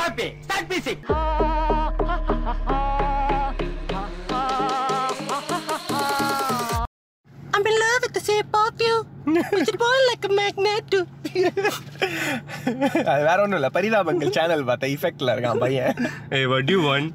happy. Start music. I'm in love with the shape of you. It's a boy like a magnet too. அது வேற ஒண்ணும் இல்ல பரிதாபங்கள் channel பார்த்த இஃபெக்ட்ல இருக்கான் பையன் Hey, what do you want?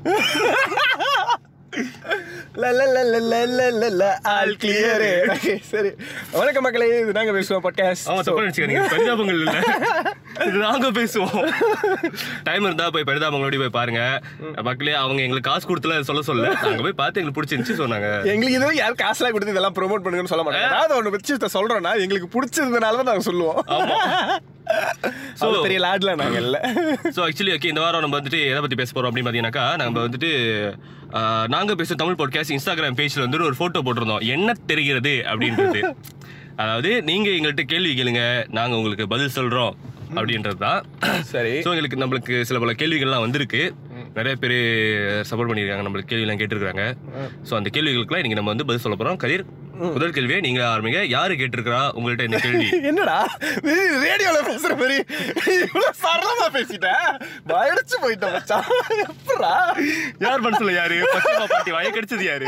ல, ல, ல, ல, ல, ல, ல, ல, ஆல் கிளியர் சரி வணக்கம் மக்களே இது நாங்க பேசுவோம் பாட்காஸ்ட் ஆமா தப்பா நினைச்சுக்காதீங்க பரிதாபங்கள் இல்ல இது நாங்க பேசுவோம் டைம் இருந்தா போய் பரிதாபங்களோட போய் பாருங்க மக்களே அவங்க எங்களுக்கு காசு கொடுத்துல சொல்ல சொல்ல நாங்க போய் பார்த்து எங்களுக்கு பிடிச்சிருந்துச்சு சொன்னாங்க எங்களுக்கு இது யாரும் காசுலாம் கொடுத்து இதெல்லாம் ப்ரோமோட் பண்ணுங்கன்னு சொல்ல மாட்டாங்க அதாவது ஒன்று வச்சு சொல்றோம்னா எங்களுக்கு பிடிச்சதுனால தான் நாங்க சொல்லுவோம் So- so பெரிய லாட்ல நாங்க இல்ல ஸோ ஆக்சுவலி ஓகே இந்த வாரம் நம்ம வந்துட்டு எதை பத்தி பேச போறோம் அப்படின்னு பாத்தீங்கன்னாக்கா நம்ம வந்துட்டு ஆஹ், நாங்க பேசும் தமிழ் பாட்காஸ்ட் இன்ஸ்டாகிராம் பேஜ்ல வந்து ஒரு போட்டோ போட்டிருந்தோம் என்ன தெரிகிறது அப்படின்றது அதாவது நீங்க எங்கள்கிட்ட கேள்வி கேளுங்க நாங்க உங்களுக்கு பதில் சொல்றோம் அப்படின்றது தான் சரி ஸோ எங்களுக்கு நம்மளுக்கு சில பல கேள்விகள்லாம் வந்திருக்கு நிறைய பேர் சப்போர்ட் பண்ணியிருக்காங்க நம்மளுக்கு கேள்விலாம் கேட்டிருக்காங்க ஸோ அந்த கேள்விகளுக்குலாம் இன்னைக்கு நம்ம வந்து பதில் சொல்ல போறோம் கதிர் முதல் கேள்வியை நீங்க ஆரம்பிங்க யாரு கேட்டிருக்கிறா உங்கள்கிட்ட இந்த கேள்வி என்னடா ரேடியோல பேசுற மாதிரி இவ்வளவு சரளமா பேசிட்டேன் பயடிச்சு போயிட்டேன் மச்சான் எப்படா யார் மனசுல யாரு பச்சைமா பாட்டி வாய கடிச்சது யாரு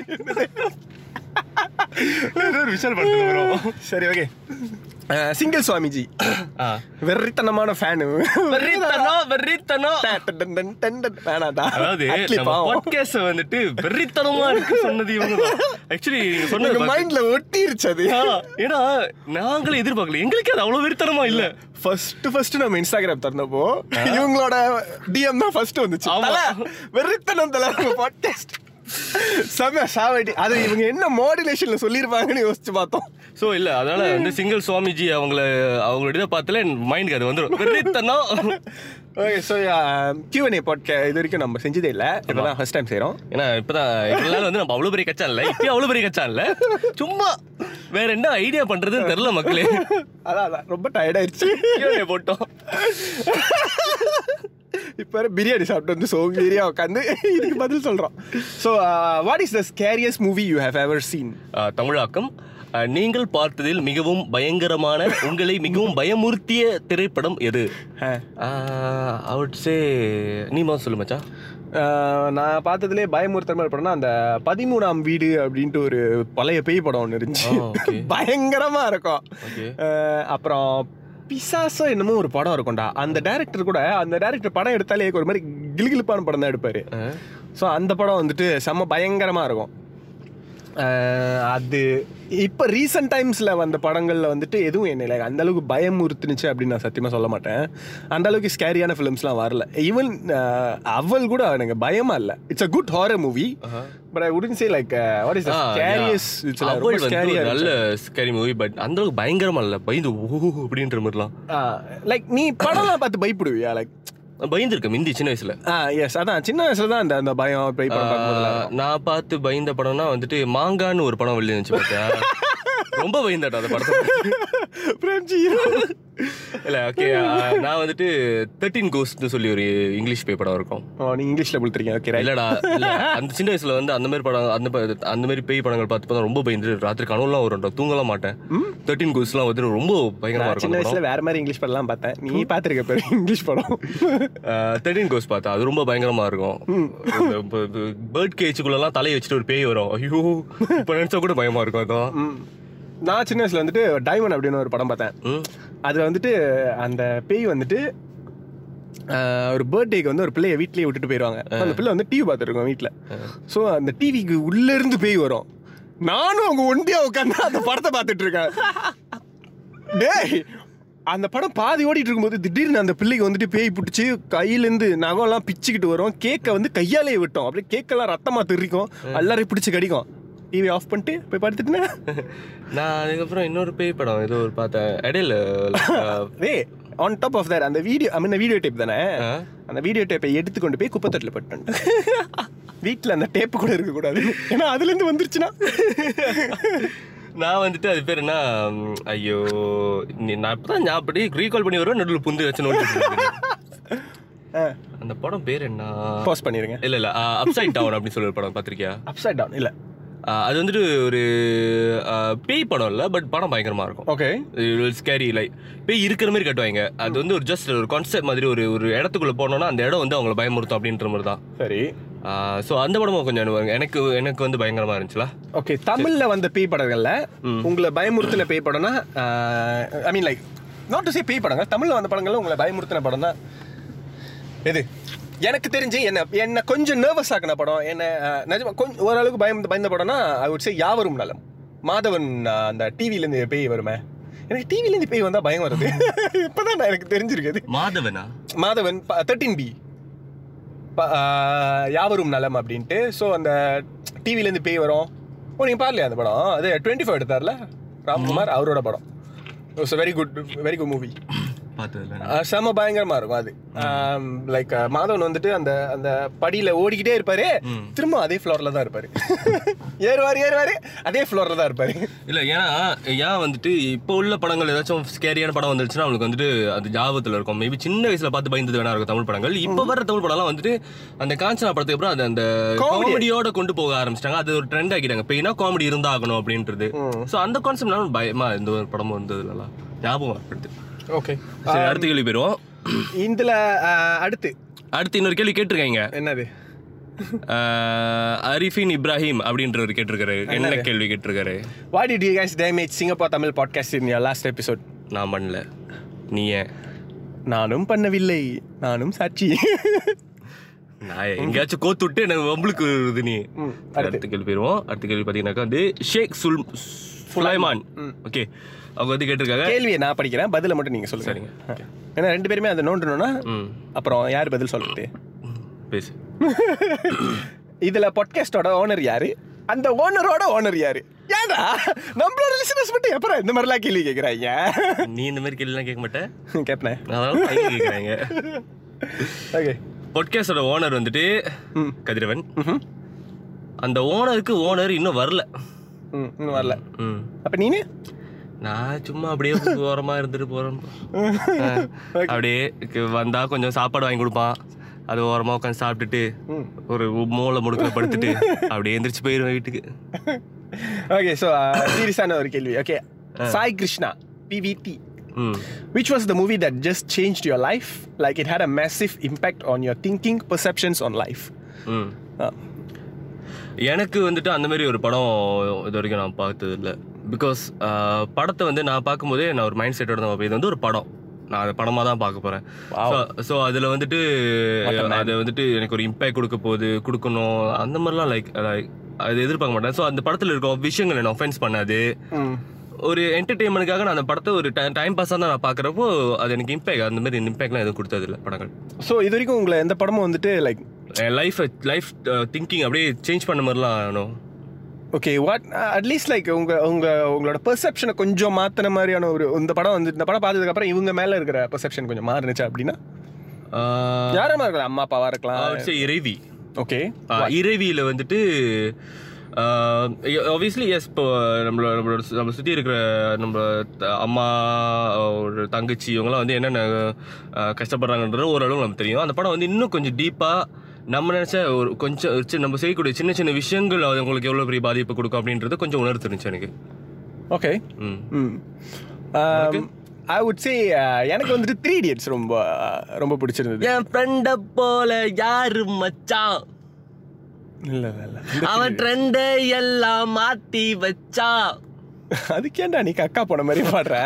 ஏதோ ஒரு விஷயம் பண்ணுறது bro. சரி ஓகே சிங்கிள் சுவாமிஜி ஆ. வெறித்தனமான ஃபேனு வெறித்தனம், வெறித்தனம். வேணாடா அதாவது Actually நம்ம பாவம். podcast அ வந்துட்டு வெறித்தனமா இருக்கு சொன்னது இவங்க ஆக்சுவலி நீங்க சொன்னது எங்க பார்த்து- மைண்ட்ல ஒட்டிருச்சு அது ஆ, ஏன்னா நாங்களே எதிர்பார்க்கல எங்களுக்கு அது அவ்வளவு வெறித்தனமா இல்ல ஃபர்ஸ்ட் ஃபர்ஸ்ட் நம்ம இன்ஸ்டாகிராம் திறந்தப்போ இவங்களோட டிஎம் தான் ஃபர்ஸ்ட் வந்துச்சு ஆமா. தல, வெறித்தனம் தல பாட்காஸ்ட் செம சாவடி அது இவங்க என்ன மாடுலேஷன்ல சொல்லிருப்பாங்கன்னு யோசிச்சு பார்த்தோம் சோ இல்ல அதனால வந்து சிங்கிள் சுவாமிஜி அவங்கள அவங்களோட இதை பார்த்தாலே மைண்டுக்கு அது வந்துடும் வெறித்தனம் ஓகே ஸோ கியூஎன்ஏ பாட்கா இது வரைக்கும் நம்ம செஞ்சதே இல்லை இப்போதான் ஃபர்ஸ்ட் டைம் செய்கிறோம் ஏன்னா இப்பதான் இவ்வளவு நாள் வந்து நம்ம அவ்வளவு பெரிய கச்சா இல்ல இப்பயும் அவ்வளவு பெரிய கச்சா இல்ல சும்மா வேற என்ன ஐடியா பண்றதுன்னு தெரியல மக்களே அதான் அதான் ரொம்ப டயர்டாயிருச்சு Q&A போட்டோம் இப்போ பிரியாணி சாப்பிட்டு வந்து சோம்பேறியா உட்காந்து இதுக்கு பதில் சொல்கிறோம் so what is the scariest movie you have ever seen ஆஹ், தமிழாக்கம் ஆஹ், நீங்கள் பார்த்ததில் மிகவும் பயங்கரமான உங்களை மிகவும் பயமுறுத்திய திரைப்படம் எது அவுட் சே நீ முதல்ல சொல்லு மச்சான் நான் பார்த்ததுலே பயமுறுத்தமா படம்னா அந்த பதிமூணாம் வீடு அப்படின்ட்டு ஒரு பழைய பேய் படம் ஒன்று இருந்துச்சு ஆ, okay. பயங்கரமா இருக்கும் Okay. அஹ், அப்புறம் பிசாசோ என்னமோ ஒரு படம் இருக்கும்டா அந்த டைரக்டர் கூட அந்த டைரக்டர் படம் எடுத்தாலே ஒரு மாதிரி கிளுகிளுப்பான படம் தான் எடுப்பாரு ஸோ அந்த படம் வந்துட்டு செம்ம பயங்கரமா இருக்கும் அஹ், அது இப்போ ரீசெண்ட் டைம்ஸில் வந்த படங்களில் வந்துட்டு எதுவும் என்ன இல்லை அந்த அளவுக்கு பயமுறுத்துனுச்சு அப்படின்னு நான் சத்தியமாக சொல்ல மாட்டேன் அந்த அளவுக்கு ஸ்கேரியான ஃபிலிம்ஸ்லாம் வரல ஈவன் அவள் கூட எனக்கு பயமா இல்லை it's a good horror movie but I wouldn't say like what is ah, scariest yeah. It's அவள் ரொம்ப வந்து ஸ்கேரியா ஒரு நல்ல ஸ்கேரி மூவி பட் அந்த அளவுக்கு பயங்கரமா இல்ல பயந்து ஓ அப்படின்ற மாதிரிலாம் லைக் நீ படம்லாம் பார்த்து பயப்படுவியா லைக் நான் பயந்துருக்கேன் மிந்தி சின்ன வயசுல ஆ எஸ் அதான் சின்ன வயசுல தான் அந்த அந்த பயம் பேய் படம் பார்க்கும்போதெல்லாம் ஆஹ், நான் பார்த்து பயந்த படம்னா வந்துட்டு மாங்கான்னு ஒரு படம் வெளியே இருந்துச்சு பார்த்தியா ரொம்ப பயந்தாட்டா அந்த படத்தை பார்த்து. பிரேம்ஜி இல்ல ஓகே நான் வந்துட்டு தேர்ட்டீன் கோஸ்ட்னு சொல்லி ஒரு இங்கிலீஷ் பேய் படம் இருக்கும் ஓ நீ இங்கிலீஷ்ல கொடுத்துருக்கீங்க ஓகே ரைட் இல்லடா இல்ல அந்த சின்ன வயசுல வந்து அந்த மாதிரி படம் அந்த ப- அந்த மாதிரி பேய் படங்கள் பார்த்து பார்த்தா ரொம்ப பயந்து ராத்திரி கனவுலாம் வரும் தூங்கலாம் மாட்டேன் தேர்ட்டீன் கோஸ்ட்லாம் வந்து ரொம்ப பயங்கரமா நான் சின்ன இருக்கும் வயசுல வேற மாதிரி இங்கிலீஷ் படம்லாம் பார்த்தேன் நீ பாத்திருக்க பேர் இங்கிலீஷ் படம் தேர்ட்டீன் கோஸ்ட் பார்த்தா அது ரொம்ப பயங்கரமா இருக்கும் பேர்ட் கேஜுக்குள்ளலாம் தலையை வச்சுட்டு ஒரு பேய் வரும் ஐயோ இப்ப நினைச்சா கூட பயமா இருக்கும் அதான் ம். நான் சின்ன வயசுல வந்துட்டு டைமண்ட் அப்படின்னு ஒரு படம் பார்த்தேன் ம். அதுல வந்துட்டு அந்த பேய் வந்துட்டு ஆஹ், ஒரு பர்த்டேக்கு வந்து ஒரு பிள்ளைய வீட்லயே விட்டுட்டு போயிடுவாங்க அந்த பிள்ளை வந்து டிவி பார்த்துருக்கோம் வீட்டில் ஸோ அந்த டிவிக்கு உள்ள இருந்து பேய் வரும் நானும் அவங்க ஒண்டியா உட்காந்து அந்த படத்தை பார்த்துட்டு இருக்கேன் டேய் அந்த படம் பாதி ஓடிட்டு இருக்கும்போது திடீர்னு அந்த பிள்ளைக்கு வந்துட்டு பேய் பிடிச்சி கையிலேருந்து நகம்லாம் பிச்சுக்கிட்டு வரும் கேக்கை வந்து கையாலே விட்டோம் அப்படியே கேக்கெல்லாம் ரத்தமா தெரிக்கும் எல்லாரையும் பிடிச்சி கடிக்கும் டிவி ஆஃப் பண்ணிட்டு போய் படுத்துட்டேன் நான் அதுக்கப்புறம் இன்னொரு பேய் படம் ஏதோ ஒரு பார்த்தேன் இடையில way on top of that அந்த video I mean video tape தானே ஆ. அந்த வீடியோ டேப்பை எடுத்து கொண்டு போய் குப்பத்தட்டில் பட்டு வீட்டில் அந்த டேப்பு கூட இருக்கக்கூடாது ஏன்னா அதுலேருந்து வந்துருச்சுன்னா நான் வந்துட்டு அது பேர் என்ன ம், ஐயோ நீ- நான் இப்பதான் ஞாபகப்படி ரீகால் பண்ணி வருவேன் நடுவில் புந்து வச்சு நோட்டி அந்த படம் பேர் என்ன பாஸ் பண்ணிடுங்க இல்ல இல்ல அப்சைட் டவுன் அப்படின்னு சொல்லி ஒரு படம் பாத்திருக்கியா அப்சைட் டவுன் இல்லை ஆஹ் அது வந்துட்டு ஒரு ஆஹ் பேய் படம் இல்லை பட் படம் பயங்கரமா இருக்கும் ஓகே ஸ்கேரி லைக் பேய் இருக்கிற மாதிரி கட்டுவாங்க அது வந்து ஒரு ஜஸ்ட் ஒரு கான்செப்ட் மாதிரி ஒரு ஒரு இடத்துக்குள்ள போனோம்னா அந்த இடம் வந்து அவங்கள பயமுறுத்தும் அப்படின்ற மாதிரி தான் சரி ஸோ அந்த படமும் கொஞ்சம் அனுபவம் எனக்கு எனக்கு வந்து பயங்கரமா இருந்துச்சுல ஓகே தமிழ்ல வந்த பேய் படங்கள்ல உங்களை பயமுறுத்தின பேய் படம்னா I mean like not to say பேய் படங்கள் தமிழ்ல வந்த படங்கள்ல உங்களை பயமுறுத்தின படம் தான் எது எனக்கு தெரிஞ்சு என்ன என்ன கொஞ்சம் நர்வஸ் ஆக்கின படம் என்ன அஹ், நிஜமா கொஞ்சம் ஓரளவுக்கு பயம் பயந்த படம்னா ஐ வுட் சே யாவரும் நலம் மாதவன் அஹ், அந்த டிவில இருந்து பேய் வருமே எனக்கு டிவில இருந்து பேய் வந்தா பயம் வருது இப்பதான் நான் எனக்கு தெரிஞ்சிருக்குது மாதவனா மாதவன் தேர்ட்டீன் பி யாவரும் நலம் அப்படின்ட்டு ஸோ அந்த டிவிலேருந்து பேய் வரும் ஓ நீங்கள் பாரலையா அந்த படம் அது டுவெண்ட்டி ஃபைவ் எடுத்தார்ல ராம்குமார் அவரோட படம் it's very good very good movie பார்த்ததுல செம பயங்கரமா இருக்கும் அது லைக் மாதவன் வந்துட்டு அந்த அந்த படியில ஓடிக்கிட்டே இருப்பாரு திரும்ப அதே ஃப்ளோர்ல தான் இருப்பாரு ஏறுவாரு ஏறுவாரு அதே ஃப்ளோர்ல தான் இருப்பாரு இல்ல ஏன்னா ஏன் வந்துட்டு இப்போ உள்ள படங்கள் ஏதாச்சும் ஸ்கேரியான படம் வந்துருச்சுன்னா அவங்களுக்கு வந்துட்டு அது ஞாபகத்துல இருக்கும் மேபி சின்ன வயசுல பார்த்து பயந்தது வேணா இருக்கும் தமிழ் படங்கள் இப்போ வர தமிழ் படம்லாம் வந்துட்டு அந்த காஞ்சனா படத்துக்கு அப்புறம் அது அந்த Comedy. காமெடியோட கொண்டு போக ஆரம்பிச்சிட்டாங்க அது ஒரு ட்ரெண்ட் ஆக்கிட்டாங்க பெயினா காமெடி இருந்தாகணும் அப்படின்றது சோ அந்த கான்செப்ட் பயமா இந்த ஒரு படமும் வந்ததுலாம் ஞாபகம் ஏற்படுது ஓகே சரி அடுத்த கேள்வி போயிருவோம் இதுல அஹ், அடுத்து அடுத்து இன்னொரு கேள்வி கேட்டிருக்காங்க என்னது ஆஹ் அரிஃபின் இப்ராஹிம் அப்படின்றவர் கேட்டிருக்காரு என்ன கேள்வி கேட்டிருக்காரு why did you guys damage singapore Tamil podcast in your last episode நான் பண்ணல நீ ஏன் நானும் பண்ணவில்லை நானும் சாட்சி நான் எங்கேயாச்சும் கோத்து விட்டு எனக்கு வம்பளுக்கு வருது நீ ம், அடுத்த கேள்வி போயிருவோம் அடுத்த கேள்வி பார்த்தீங்கன்னாக்கா வந்து ஷேக் சுல் சுலைமான் ஓகே அவங்க வந்து கேட்டிருக்காங்க கேள்வியை நான் படிக்கிறேன் பதில மட்டும் நீங்க சொல்லுங்க சரிங்க ஏன்னா ரெண்டு பேருமே அதை நோண்டணும்னா ம் அப்புறம் யார் பதில் சொல்றது பேசு இதுல பாட்காஸ்டோட ஓனர் யாரு அந்த ஓனரோட ஓனர் யாரு ஏன்டா நம்மளோட லிசனர்ஸ் மட்டும் எப்பறம் இந்த மாதிரிலாம் கேள்வி கேட்குறாங்க நீ இந்த மாதிரி கேள்விலாம் கேட்க மாட்டேன் கேட்பேன் அதனால பையன் கேட்குறாங்க ஓகே பாட்காஸ்டோட ஓனர் வந்துட்டு ம். கதிரவன் அந்த ஓனருக்கு ஓனர் இன்னும் வரல ம் இன்னும் வரல ம் அப்ப நீனு நான் சும்மா அப்படியே ஓரமா இருந்துட்டு போறேன் அப்படியே கு- வந்தா கொஞ்சம் சாப்பாடு வாங்கி கொடுப்பான் அது ஓரமா உட்காந்து சாப்பிட்டுட்டு ஒரு மூளை முடுக்கல படுத்துட்டு அப்படியே எந்திரிச்சு போயிருவேன் வீட்டுக்கு ஓகே ஸோ சீரியஸான ஒரு கேள்வி ஓகே சாய் கிருஷ்ணா பிவிடி ம் Which was the movie that just changed your life? Like it had a massive impact on your thinking, perceptions on life. ம் Uh, எனக்கு வந்துட்டு அந்த மாதிரி ஒரு படம் இது வரைக்கும் நான் பார்த்தது இல்லை பிகாஸ் படத்தை வந்து நான் பார்க்கும்போதே நான் ஒரு மைண்ட் செட்டோட தான் பார்ப்பேன். இது வந்து ஒரு படம் நான் அதை படமாக தான் பார்க்க போகிறேன் ஸோ அதில் வந்துட்டு அது வந்துட்டு எனக்கு ஒரு இம்பேக்ட் கொடுக்க போகுது கொடுக்கணும் அந்த மாதிரிலாம் லைக் லைக் அது எதிர்பார்க்க மாட்டேன் ஸோ அந்த படத்தில் இருக்க விஷயங்கள் என்ன ஒஃபென்ஸ் பண்ணாது mm. ஒரு என்டர்டெயின்மெண்ட்டுக்காக நான் அந்த படத்தை ஒரு டைம் பாஸாக தான் நான் பார்க்குறப்போ அது எனக்கு இம்பேக்ட் அந்த மாதிரி இம்பேக்ட்லாம் எதுவும் கொடுத்ததில்ல படங்கள் ஸோ இது வரைக்கும் உங்களை எந்த படமும் வந்துட்டு லைக் என் லைஃப் லைஃப் திங்கிங் அப்படியே சேஞ்ச் பண்ண மாதிரிலாம் ஆகணும் ஓகே வாட் அட்லீஸ்ட் லைக் உங்க உங்க உங்களோட பெர்செப்ஷனை கொஞ்சம் மாத்தின மாதிரியான ஒரு இந்த படம் வந்து இந்த படம் பார்த்ததுக்கு அப்புறம் இவங்க மேல இருக்கிற பெர்செப்ஷன் கொஞ்சம் மாறுனுச்சு அப்படின்னா யாரமா இருக்கலாம் அம்மா அப்பாவா இருக்கலாம் சரி இறைவி ஓகே ஆஹ் இறைவியில வந்துட்டு ஆப்வியஸ்லி எஸ் இப்போ நம்மளோட நம்மளோட சு- நம்ம சுற்றி இருக்கிற நம்ம த- அம்மா ஒரு தங்கச்சி இவங்கெல்லாம் வந்து என்னென்ன ஆஹ் கஷ்டப்படுறாங்கன்றது ஓரளவு நமக்கு தெரியும் அந்த படம் வந்து இன்னும் கொஞ்சம் டீப்பாக நம்ம நினச்ச ஒரு கொஞ்சம் ஒரு சின்ன- நம்ம செய்யக்கூடிய சின்ன சின்ன விஷயங்கள் அது உங்களுக்கு எவ்வளோ பெரிய பாதிப்பு கொடுக்கும் அப்படின்றது கொஞ்சம் உணர்த்துருந்துச்சு எனக்கு ஓகே ம் ம் ஐ வுட் சே எனக்கு வந்துட்டு த்ரீ இடியட்ஸ் ரொம்ப uh, ரொம்ப பிடிச்சிருந்தது என் ஃப்ரெண்ட போல யாரு மச்சான் இல்ல இல்ல இல்ல அவன் ட்ரெண்டை எல்லாம் மாத்தி வச்சா அதுக்கேண்டா நீ கக்கா போன மாதிரி பாடுற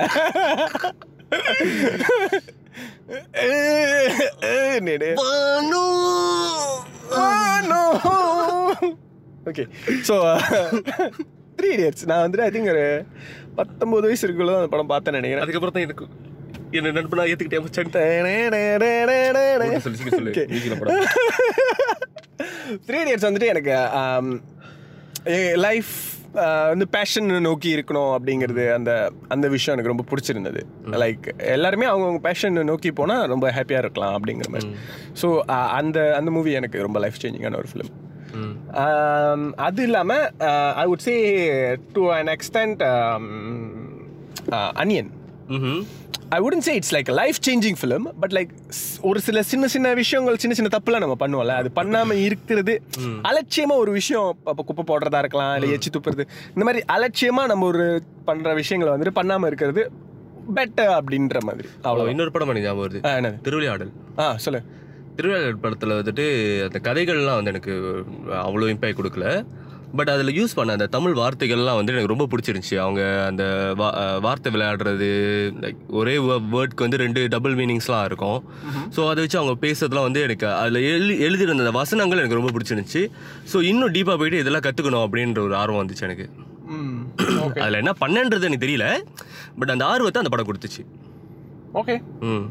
ஓகே ஸோ த்ரீ இடியட்ஸ் நான் வந்துட்டு ஐ திங்க் ஒரு பத்தொன்பது வயசு இருக்குள்ள அந்த படம் பார்த்தேன் நினைக்கிறேன் அதுக்கப்புறம் தான் எனக்கு என்ன நண்பனா ஏத்துக்கிட்டே மச்சான் சொல்லு சீக்கிரம் சொல்லு Okay. நீக்கிற படம் த்ரீ இடியட்ஸ் வந்துட்டு எனக்கு லைஃப் வந்து பேஷன் நோக்கி இருக்கணும் அப்படிங்கிறது அந்த அந்த விஷயம் எனக்கு ரொம்ப பிடிச்சிருந்தது லைக் எல்லாருமே அவங்கவுங்க பேஷன் நோக்கி போனால் ரொம்ப ஹாப்பியாக இருக்கலாம் அப்படிங்கிற மாதிரி ஸோ அந்த அந்த மூவி எனக்கு ரொம்ப லைஃப் சேஞ்சிங்கான ஒரு ஃபிலிம் ம். அது இல்லாமல் I would say to an extent Anniyan ம்ஹும். I wouldn't say it's like life changing film but like ஒரு சில சின்ன சின்ன விஷயங்கள் சின்ன சின்ன தப்புலாம் நம்ம பண்ணுவோம்ல அது பண்ணாம இருக்கிறது அலட்சியமா ஒரு விஷயம் அப்போ குப்பை போடுறதா இருக்கலாம் இல்லை எச்சி துப்புறது இந்த மாதிரி அலட்சியமா நம்ம ஒரு பண்ற விஷயங்களை வந்துட்டு பண்ணாம இருக்கிறது பெட்டர் அப்படின்ற மாதிரி அவ்வளோ அவ்வளோ இன்னொரு படம் பண்ணி ஞாபகம் வருது என்னது திருவிளையாடல் ஆ சொல்லு திருவிளையாடல் படத்தில் வந்துட்டு அந்த கதைகள்லாம் வந்து எனக்கு அவ்வளோ இம்பேக்ட் கொடுக்கல பட் அதில் யூஸ் பண்ண அந்த தமிழ் வார்த்தைகள்லாம் வந்து எனக்கு ரொம்ப பிடிச்சிருந்துச்சி அவங்க அந்த வா- அஹ் வார்த்தை விளையாடுறது லைக் ஒரே வேர்ட்க்கு வந்து ரெண்டு டபுள் மீனிங்ஸ்லாம் இருக்கும் ஸோ அதை வச்சு அவங்க பேசுறதுலாம் வந்து எனக்கு அதில் எழு எழுதியிருந்த அந்த வசனங்கள் எனக்கு ரொம்ப பிடிச்சிருந்துச்சி ஸோ இன்னும் டீப்பாக போயிட்டு இதெல்லாம் கற்றுக்கணும் அப்படின்ற ஒரு ஆர்வம் வந்துச்சு எனக்கு ம் ஓகே அதில் என்ன பண்ணன்றது எனக்கு தெரியல பட் அந்த ஆர்வத்தை அந்த படம் கொடுத்துச்சு ஓகே ம்